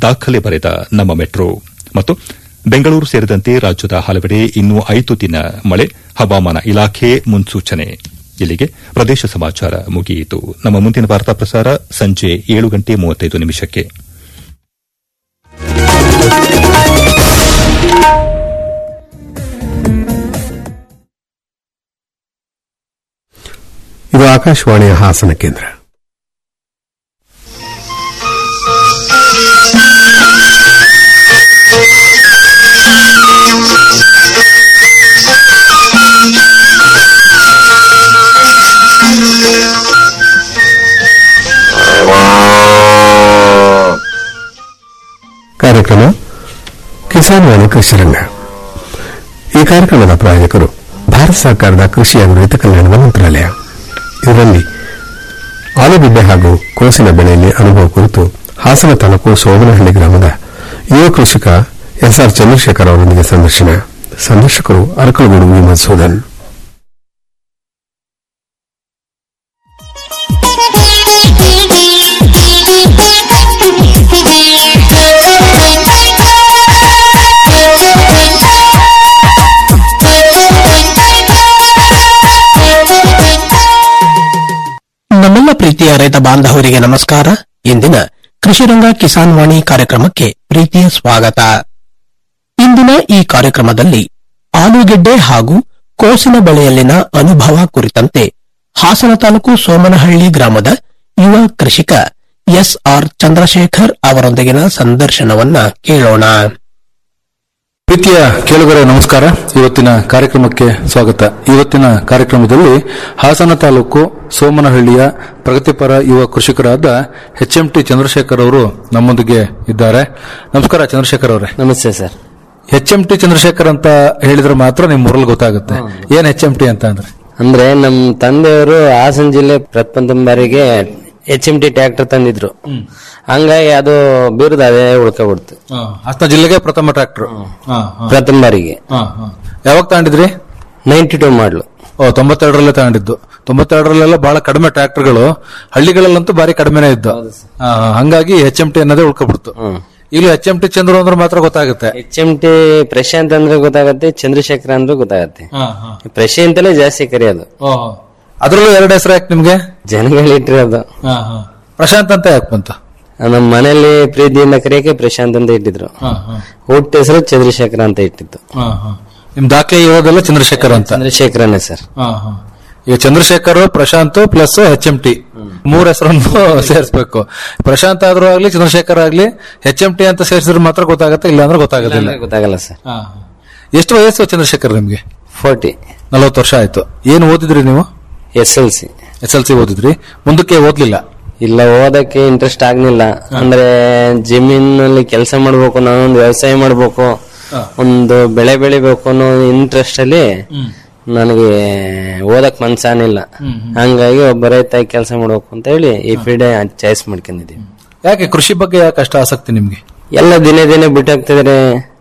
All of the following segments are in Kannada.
ದಾಖಲೆ ಬರೆದ ನಮ್ಮ ಮೆಟ್ರೋ ಮತ್ತು ಬೆಂಗಳೂರು ಸೇರಿದಂತೆ ರಾಜ್ಯದ ಹಲವೆಡೆ ಇನ್ನೂ ಐದು ದಿನ ಮಳೆ ಹವಾಮಾನ ಇಲಾಖೆ ಮುನ್ಸೂಚನೆ ಇಲ್ಲಿಗೆ ಪ್ರದೇಶ ಸಮಾಚಾರ ಮುಗಿಯಿತು ನಮ್ಮ ಮುಂದಿನ ವಾರ್ತಾ ಪ್ರಸಾರ ಸಂಜೆ ಏಳು ಗಂಟೆ ಮೂವತ್ತೈದು ನಿಮಿಷಕ್ಕೆ ಇದು ಆಕಾಶವಾಣಿಯ ಹಾಸನ ಕೇಂದ್ರ ಕಾರ್ಯಕ್ರಮ ಕಿಸಾನ್ ವಾಣಿ ಕೃಷಿರಂಗ ಈ ಕಾರ್ಯಕ್ರಮದ ಪ್ರಾಯೋಜಕರು ಭಾರತ ಸರ್ಕಾರದ ಕೃಷಿ ಹಾಗೂ ರೈತ ಕಲ್ಯಾಣದ ಮಂತ್ರಾಲಯ ಇದರಲ್ಲಿ ಆಲೂಗೆಡ್ಡೆ ಹಾಗೂ ಕೋಸಿನ ಬೆಳೆಯಲ್ಲಿ ಅನುಭವ ಕುರಿತು ಹಾಸನ ತಾಲೂಕು ಸೋಮನಹಳ್ಳಿ ಗ್ರಾಮದ ಯುವ ಕೃಷಿಕ ಎಸ್ಆರ್ ಚಂದ್ರಶೇಖರ್ ಅವರೊಂದಿಗೆ ಸಂದರ್ಶನ ಸಂದರ್ಶಕರು ಅರಕಲಗೂಡು ವಿ ಮಧುಸೂದನ್ ನಮ್ಮೆಲ್ಲ ಪ್ರೀತಿಯ ರೈತ ಬಾಂಧವರಿಗೆ ನಮಸ್ಕಾರ ಇಂದಿನ ಕೃಷಿರಂಗ ಕಿಸಾನ್ ವಾಣಿ ಕಾರ್ಯಕ್ರಮಕ್ಕೆ ಪ್ರೀತಿಯ ಸ್ವಾಗತ ಇಂದಿನ ಈ ಕಾರ್ಯಕ್ರಮದಲ್ಲಿ ಆಲೂಗೆಡ್ಡೆ ಹಾಗೂ ಕೋಸಿನ ಬೆಳೆಯಲ್ಲಿನ ಅನುಭವ ಕುರಿತಂತೆ ಹಾಸನ ತಾಲೂಕು ಸೋಮನಹಳ್ಳಿ ಗ್ರಾಮದ ಯುವ ಕೃಷಿಕ ಎಸ್ಆರ್ ಚಂದ್ರಶೇಖರ್ ಅವರೊಂದಿಗಿನ ಸಂದರ್ಶನವನ್ನ ಕೇಳೋಣ ಪ್ರೀತಿಯ ಕೇಳುಗರೆ ನಮಸ್ಕಾರ ಇವತ್ತಿನ ಕಾರ್ಯಕ್ರಮಕ್ಕೆ ಸ್ವಾಗತ ಇವತ್ತಿನ ಕಾರ್ಯಕ್ರಮದಲ್ಲಿ ಹಾಸನ ತಾಲೂಕು ಸೋಮನಹಳ್ಳಿಯ ಪ್ರಗತಿಪರ ಯುವ ಕೃಷಿಕರಾದ ಎಚ್ ಎಂ ಟಿ ಚಂದ್ರಶೇಖರ್ ಅವರು ನಮ್ಮೊಂದಿಗೆ ಇದ್ದಾರೆ ನಮಸ್ಕಾರ ಚಂದ್ರಶೇಖರ್ ಅವರೇ ನಮಸ್ತೆ sir H M T Chandrashekar ಅಂತ ಹೇಳಿದ್ರೆ ಮಾತ್ರ ನಿಮ್ ಊರಲ್ಲಿ ಗೊತ್ತಾಗುತ್ತೆ ಏನ್ ಎಚ್ ಎಂ ಟಿ ಅಂತ ಅಂದ್ರೆ ಅಂದ್ರೆ ನಮ್ ತಂದೆಯವರು ಹಾಸನ ಜಿಲ್ಲೆ ಪ್ರಥಮ ಬಾರಿಗೆ ಎಚ್ ಎಂ ಟಿ ಟ್ರ್ಯಾಕ್ಟರ್ ತಂದಿದ್ರು ಹಂಗಾಗಿ ಅದು ಬಿರುದು ಅದೇ ಉಳ್ಕೊಬಿಡ್ತು ಹಾಸನ ಜಿಲ್ಲೆಗೆ ಪ್ರಥಮ ಟ್ರಾಕ್ಟರ್ ಪ್ರಥಮ ಬಾರಿಗೆ ಯಾವಾಗ ತಗೊಂಡಿದ್ರಿ ನೈಂಟಿ ಟೂ ಮಾಡ್ಲು ಓ ತೊಂಬತ್ತೆರಡರಲ್ಲೇ ತಗೊಂಡಿದ್ದು ತೊಂಬತ್ತೆರಡರಲ್ಲೆಲ್ಲ ಬಹಳ ಕಡಿಮೆ ಟ್ರಾಕ್ಟರ್ಗಳು ಹಳ್ಳಿಗಳಲ್ಲಂತೂ ಬಾರಿ ಕಡಿಮೆನೇ ಇದ್ದು ಆ, ಹಂಗಾಗಿ ಎಚ್ ಎಂ ಟಿ ಅನ್ನೋದೇ ಉಳ್ಕೊಬಿಡ್ತು ಇಲ್ಲಿ ಎಚ್ ಎಂ ಟಿ ಚಂದ್ರು ಅಂದ್ರೆ ಮಾತ್ರ ಗೊತ್ತಾಗುತ್ತೆ ಎಚ್ ಎಂ ಟಿ ಪ್ರಶಾಂತ್ ಅಂದ್ರೆ ಗೊತ್ತಾಗತ್ತೆ ಚಂದ್ರಶೇಖರ್ ಅಂದ್ರೆ ಗೊತ್ತಾಗತ್ತೆ ಪ್ರಶಾಂತಲೇ ಜಾಸ್ತಿ ಕರೆಯೋದು ಅದ್ರಲ್ಲೂ ಎರಡು ಹೆಸರು ಯಾಕೆ ನಿಮ್ಗೆ ಜನಗಳಿಟ್ಟಿರೋದು ಪ್ರಶಾಂತ್ ಅಂತ ಯಾಕೆ ಬಂತು ನಮ್ಮ ಮನೆಯಲ್ಲಿ ಪ್ರೀತಿಯಿಂದ ಕರೆಯಕ್ಕೆ ಪ್ರಶಾಂತ್ ಅಂತ ಇಟ್ಟಿದ್ರು ಹುಟ್ಟ ಹೆಸರು ಚಂದ್ರಶೇಖರ್ ಅಂತ ಇಟ್ಟಿತ್ತು ನಿಮ್ ದಾಖಲೆ ಇರೋದೆಲ್ಲ ಚಂದ್ರಶೇಖರ್ ಅಂತ ಚಂದ್ರಶೇಖರನೇ ಸರ್ ಈಗ Chandrashekar Prashanth plus H M T ಮೂರ್ ಹೆಸರನ್ನು ಸೇರಿಸಬೇಕು ಪ್ರಶಾಂತ್ ಆದ್ರೂ ಆಗ್ಲಿ ಚಂದ್ರಶೇಖರ್ ಆಗ್ಲಿ ಎಚ್ ಎಂ ಟಿ ಅಂತ ಸೇರಿಸಿದ್ರೆ ಮಾತ್ರ ಗೊತ್ತಾಗುತ್ತೆ ಇಲ್ಲ ಅಂದ್ರೆ ಗೊತ್ತಾಗೋದಿಲ್ಲ ಗೊತ್ತಾಗಲ್ಲ ಸರ್ ಎಷ್ಟು ವಯಸ್ಸು ಚಂದ್ರಶೇಖರ್ ನಿಮ್ಗೆ ಫೋರ್ಟಿ ನಲವತ್ತು ವರ್ಷ ಆಯ್ತು ಏನ್ ಓದಿದ್ರಿ ನೀವು S L C S L C ಓದಿದ್ರಿ ಮುಂದಕ್ಕೆ ಓದ್ಲಿಲ್ಲ ಇಲ್ಲ ಓದಕ್ಕೆ ಇಂಟ್ರೆಸ್ಟ್ ಆಗ್ಲಿಲ್ಲ ಅಂದ್ರೆ ಜಮೀನಲ್ಲಿ ಕೆಲಸ ಮಾಡ್ಬೇಕು ನಾನೊಂದು ವ್ಯವಸಾಯ ಮಾಡ್ಬೇಕು ಒಂದು ಬೆಳೆ ಬೆಳಿಬೇಕು ಅನ್ನೋ ಇಂಟ್ರೆಸ್ಟ್ ಅಲ್ಲಿ ನನಗೆ ಓದಕ್ ಮನ್ಸಾನಿಲ್ಲ ಹಂಗಾಗಿ ಒಬ್ಬ ರೈತ ಕೆಲಸ ಮಾಡ್ಬೇಕು ಅಂತ ಹೇಳಿ ಈ ಫೀಲ್ಡ್ ಚಾಯ್ಸ್ ಮಾಡ್ಕೊಂಡಿದೀವಿ ಯಾಕೆ ಕೃಷಿ ಬಗ್ಗೆ ಯಾಕೆ ಅಷ್ಟು ಆಸಕ್ತಿ ನಿಮ್ಗೆ ಎಲ್ಲ ದಿನೇ ದಿನೇ ಬಿಟ್ಟಾಗ್ತಿದ್ರೆ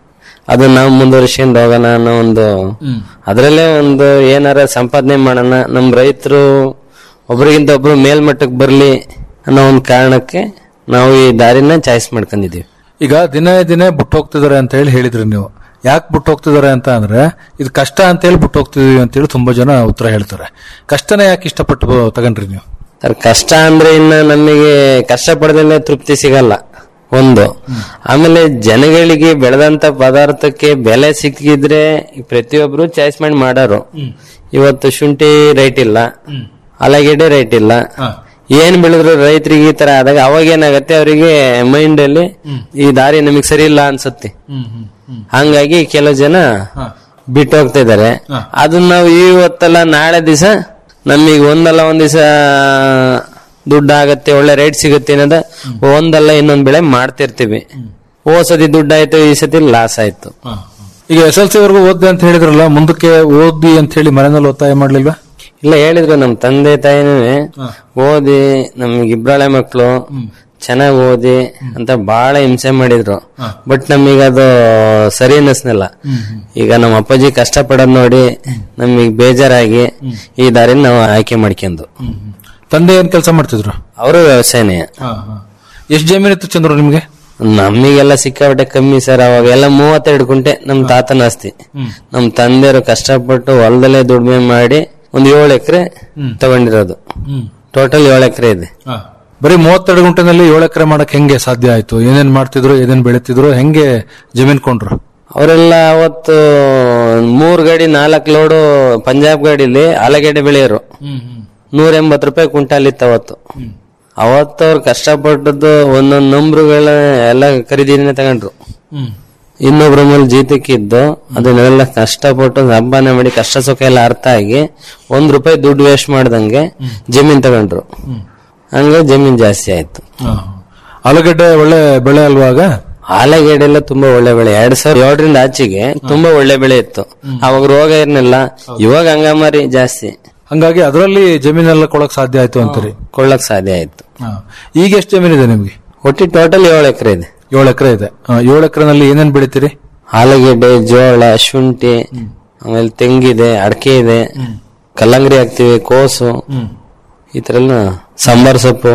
ಅದು ನಾವು ಮುಂದುವರ್ಸ್ಕೊಂಡು ಹೋಗೋಣ ಅನ್ನೋ ಒಂದು ಅದರಲ್ಲೇ ಒಂದು ಏನಾರ ಸಂಪಾದನೆ ಮಾಡೋಣ ನಮ್ ರೈತರು ಒಬ್ರಿಗಿಂತ ಒಬ್ರು ಮೇಲ್ಮಟ್ಟಕ್ಕೆ ಬರ್ಲಿ ಅನ್ನೋ ಒಂದು ಕಾರಣಕ್ಕೆ ನಾವು ಈ ದಾರಿನ ಚಾಯ್ಸ್ ಮಾಡ್ಕೊಂಡಿದೀವಿ ಈಗ ದಿನೇ ದಿನೇ ಬಿಟ್ಟು ಹೋಗ್ತಿದಾರೆ ಅಂತ ಹೇಳಿ ಹೇಳಿದ್ರಿ ನೀವು ಯಾಕೆ ಬಿಟ್ಟು ಹೋಗ್ತಿದಾರೆ ಅಂತ ಅಂದ್ರೆ ಇದು ಕಷ್ಟ ಅಂತ ಹೇಳಿ ಬಿಟ್ಟು ಹೋಗ್ತಿದೀವಿ ಅಂತ ಹೇಳಿ ತುಂಬಾ ಜನ ಉತ್ತರ ಹೇಳ್ತಾರೆ ಕಷ್ಟನೇ ಯಾಕೆ ಇಷ್ಟಪಟ್ಟು ತಗೊಂಡ್ರಿ ನೀವು ಸರ್ ಕಷ್ಟ ಅಂದ್ರೆ ಇನ್ನ ನಮಗೆ ಕಷ್ಟ ಪಡೆದಲ್ಲೇ ತೃಪ್ತಿ ಸಿಗಲ್ಲ ಒಂದು ಆಮೇಲೆ ಜನಗಳಿಗೆ ಬೆಳೆದಂತ ಪದಾರ್ಥಕ್ಕೆ ಬೆಲೆ ಸಿಕ್ಕಿದ್ರೆ ಪ್ರತಿಯೊಬ್ರು ಚಾಯ್ಸ್ ಮಾಡಿ ಮಾಡೋರು ಇವತ್ತು ಶುಂಠಿ ರೇಟ್ ಇಲ್ಲ ಆಲೂಗೆಡ್ಡೆ ರೇಟ್ ಇಲ್ಲ ಏನ್ ಬೆಳೆದ್ರು ರೈತರಿಗೆ ಈ ತರ ಆದಾಗ ಅವಾಗ ಏನಾಗತ್ತೆ ಅವರಿಗೆ ಮೈಂಡ್ ಅಲ್ಲಿ ಈ ದಾರಿ ನಮಗ್ ಸರಿ ಇಲ್ಲ ಅನ್ಸುತ್ತೆ ಹಂಗಾಗಿ ಕೆಲವು ಜನ ಬಿಟ್ಟು ಹೋಗ್ತಾ ಇದಾರೆ ಅದನ್ನ ನಾವು ಇವತ್ತಲ್ಲ ನಾಳೆ ದಿವಸ ನಮಗೆ ಒಂದಲ್ಲ ಒಂದ್ ದಿವಸ ದುಡ್ಡು ಆಗತ್ತೆ ಒಳ್ಳೆ ರೇಟ್ ಸಿಗುತ್ತೆ ಅನ್ನೋದ ಒಂದಲ್ಲ ಇನ್ನೊಂದ್ ಬೆಳೆ ಮಾಡ್ತಿರ್ತೀವಿ ಓ ಸತಿ ದುಡ್ಡು ಆಯ್ತು ಈ ಸತಿ ಲಾಸ್ ಆಯ್ತು ಈಗ ಎಸ್ ಎಲ್ ಸಿ ವರ್ಗು ಓದ್ದೆ ಅಂತ ಹೇಳಿದ್ರಲ್ಲ ಮುಂದಕ್ಕೆ ಓದಿ ಅಂತ ಹೇಳಿ ಮನೆಯಲ್ಲಿ ಒತ್ತಾಯ ಮಾಡ್ಲಿಲ್ವಾ ಇಲ್ಲ ಹೇಳಿದ್ರು ನಮ್ ತಂದೆ ತಾಯಿನೂ ಓದಿ ನಮ್ಗೆ ಇಬ್ರಾಳೆ ಮಕ್ಳು ಚೆನ್ನಾಗಿ ಓದಿ ಅಂತ ಬಹಳ ಹಿಂಸೆ ಮಾಡಿದ್ರು ಬಟ್ ನಮೀಗ ಅದು ಸರಿ ಅನ್ನಿಸ್ನಿಲ್ಲ ಈಗ ನಮ್ಮ ಅಪ್ಪಾಜಿ ಕಷ್ಟ ಪಡೋದ್ ನೋಡಿ ನಮಗ್ ಬೇಜಾರಾಗಿ ಈ ದಾರಿನ ನಾವು ಆಯ್ಕೆ ಮಾಡ್ಕೊಂಡು ತಂದೆ ಏನ್ ಕೆಲಸ ಮಾಡ್ತಿದ್ರು ಅವರು ವ್ಯವಸಾಯನೇ ಎಷ್ಟು ಜಮೀನಿತ್ತು ಚಂದ್ರು ನಿಮ್ಗೆ ನಮಿಗೆಲ್ಲ ಸಿಕ್ಕಾಪಟ್ಟೆ ಕಮ್ಮಿ ಸರ್ ಅವಾಗ ಎಲ್ಲ ಮೂವತ್ತೆರಡು ಕುಂಟೆ ನಮ್ ತಾತನ ಆಸ್ತಿ ನಮ್ ತಂದೆಯವರು ಕಷ್ಟಪಟ್ಟು ಹೊಲದಲ್ಲೇ ದುಡಿಮೆ ಮಾಡಿ ಒಂದ್ ಏಳು ಎಕರೆ ತಗೊಂಡಿರೋದು ಟೋಟಲ್ ಏಳು ಎಕರೆ ಇದೆ ಬರೀ ಮೂವತ್ತೆರಡು ಗುಂಟೆನಲ್ಲಿ ಏಳು ಎಕರೆ ಮಾಡಕ್ ಹೆಂಗೆ ಸಾಧ್ಯ ಆಯ್ತು ಏನೇನ್ ಮಾಡ್ತಿದ್ರು ಏನೇನ್ ಬೆಳಿತಿದ್ರು ಹೆಂಗೆ ಜಮೀನ್ ಕೊಂಡ್ರು ಅವರೆಲ್ಲ ಅವತ್ತು ಮೂರ್ ಗಾಡಿ ನಾಲ್ಕು ಲೋಡು ಪಂಜಾಬ್ ಗಾಡಿಲಿ ಆಲೂಗೆಡ್ಡೆ ಬೆಳೆಯೋರು ನೂರ ಎಂಬತ್ತು ರೂಪಾಯಿ ಕ್ವಿಂಟಾಲ್ ಇತ್ತು ಅವತ್ತು ಅವತ್ತು ಅವ್ರು ಕಷ್ಟಪಟ್ಟದ್ದು ಒಂದೊಂದು ನಂಬ್ರುಗಳ ಎಲ್ಲ ಖರೀದಿನೇ ತಗೊಂಡ್ರು ಇನ್ನೊಬ್ರ ಮೇಲೆ ಜೀತಕ್ಕಿದ್ದು ಅದನ್ನೆಲ್ಲ ಕಷ್ಟಪಟ್ಟು ಸಂಪಾದನೆ ಮಾಡಿ ಕಷ್ಟ ಸುಖ ಎಲ್ಲ ಅರ್ಥ ಆಗಿ ಒಂದ್ ರೂಪಾಯಿ ದುಡ್ಡು ವೇಸ್ಟ್ ಮಾಡ್ದಂಗೆ ಜಮೀನ್ ತಗೊಂಡ್ರು ಹಂಗ ಜಮೀನ್ ಜಾಸ್ತಿ ಆಯ್ತು ಆಲೂಗಡ್ಡೆ ಒಳ್ಳೆ ಬೆಳೆ ಅಲ್ವಾಗ ಆಲೂಗೆಡ್ಡೆ ಎಲ್ಲ ತುಂಬಾ ಒಳ್ಳೆ ಬೆಳೆ ಎರಡ್ ಸಾವಿರದ ಏಳರಿಂದ ಆಚೆಗೆ ತುಂಬಾ ಒಳ್ಳೆ ಬೆಳೆ ಇತ್ತು ಅವಾಗ ರೋಗ ಇರ್ನಿಲ್ಲ ಇವಾಗ ಹಂಗಾಮಾರಿ ಜಾಸ್ತಿ ಹಂಗಾಗಿ ಅದರಲ್ಲಿ ಜಮೀನೆಲ್ಲ ಕೊಡಕ್ ಸಾಧ್ಯ ಆಯ್ತು ಅಂತೀರಿ ಕೊಳ್ಳಕ್ ಸಾಧ್ಯ ಆಯ್ತು ಈಗ ಎಷ್ಟು ಜಮೀನಿದೆ ನಿಮ್ಗೆ ಒಟ್ಟಿ ಟೋಟಲ್ ಏಳು ಎಕರೆ ಇದೆ ಏಳು ಎಕರೆ ಇದೆ ಆ, ಏಳು ಎಕರೆನಲ್ಲಿ ಏನೇನ್ ಬೆಳಿತೀರಿ ಆಲೂಗೆಡ್ಡೆ ಜೋಳ ಶುಂಠಿ ಆಮೇಲೆ ತೆಂಗಿದೆ ಅಡಕೆ ಇದೆ ಕಲ್ಲಂಗಡಿ ಹಾಕ್ತಿವಿ ಕೋಸು ಈ ತರ ಎಲ್ಲ ಸಾಂಬಾರ್ ಸೊಪ್ಪು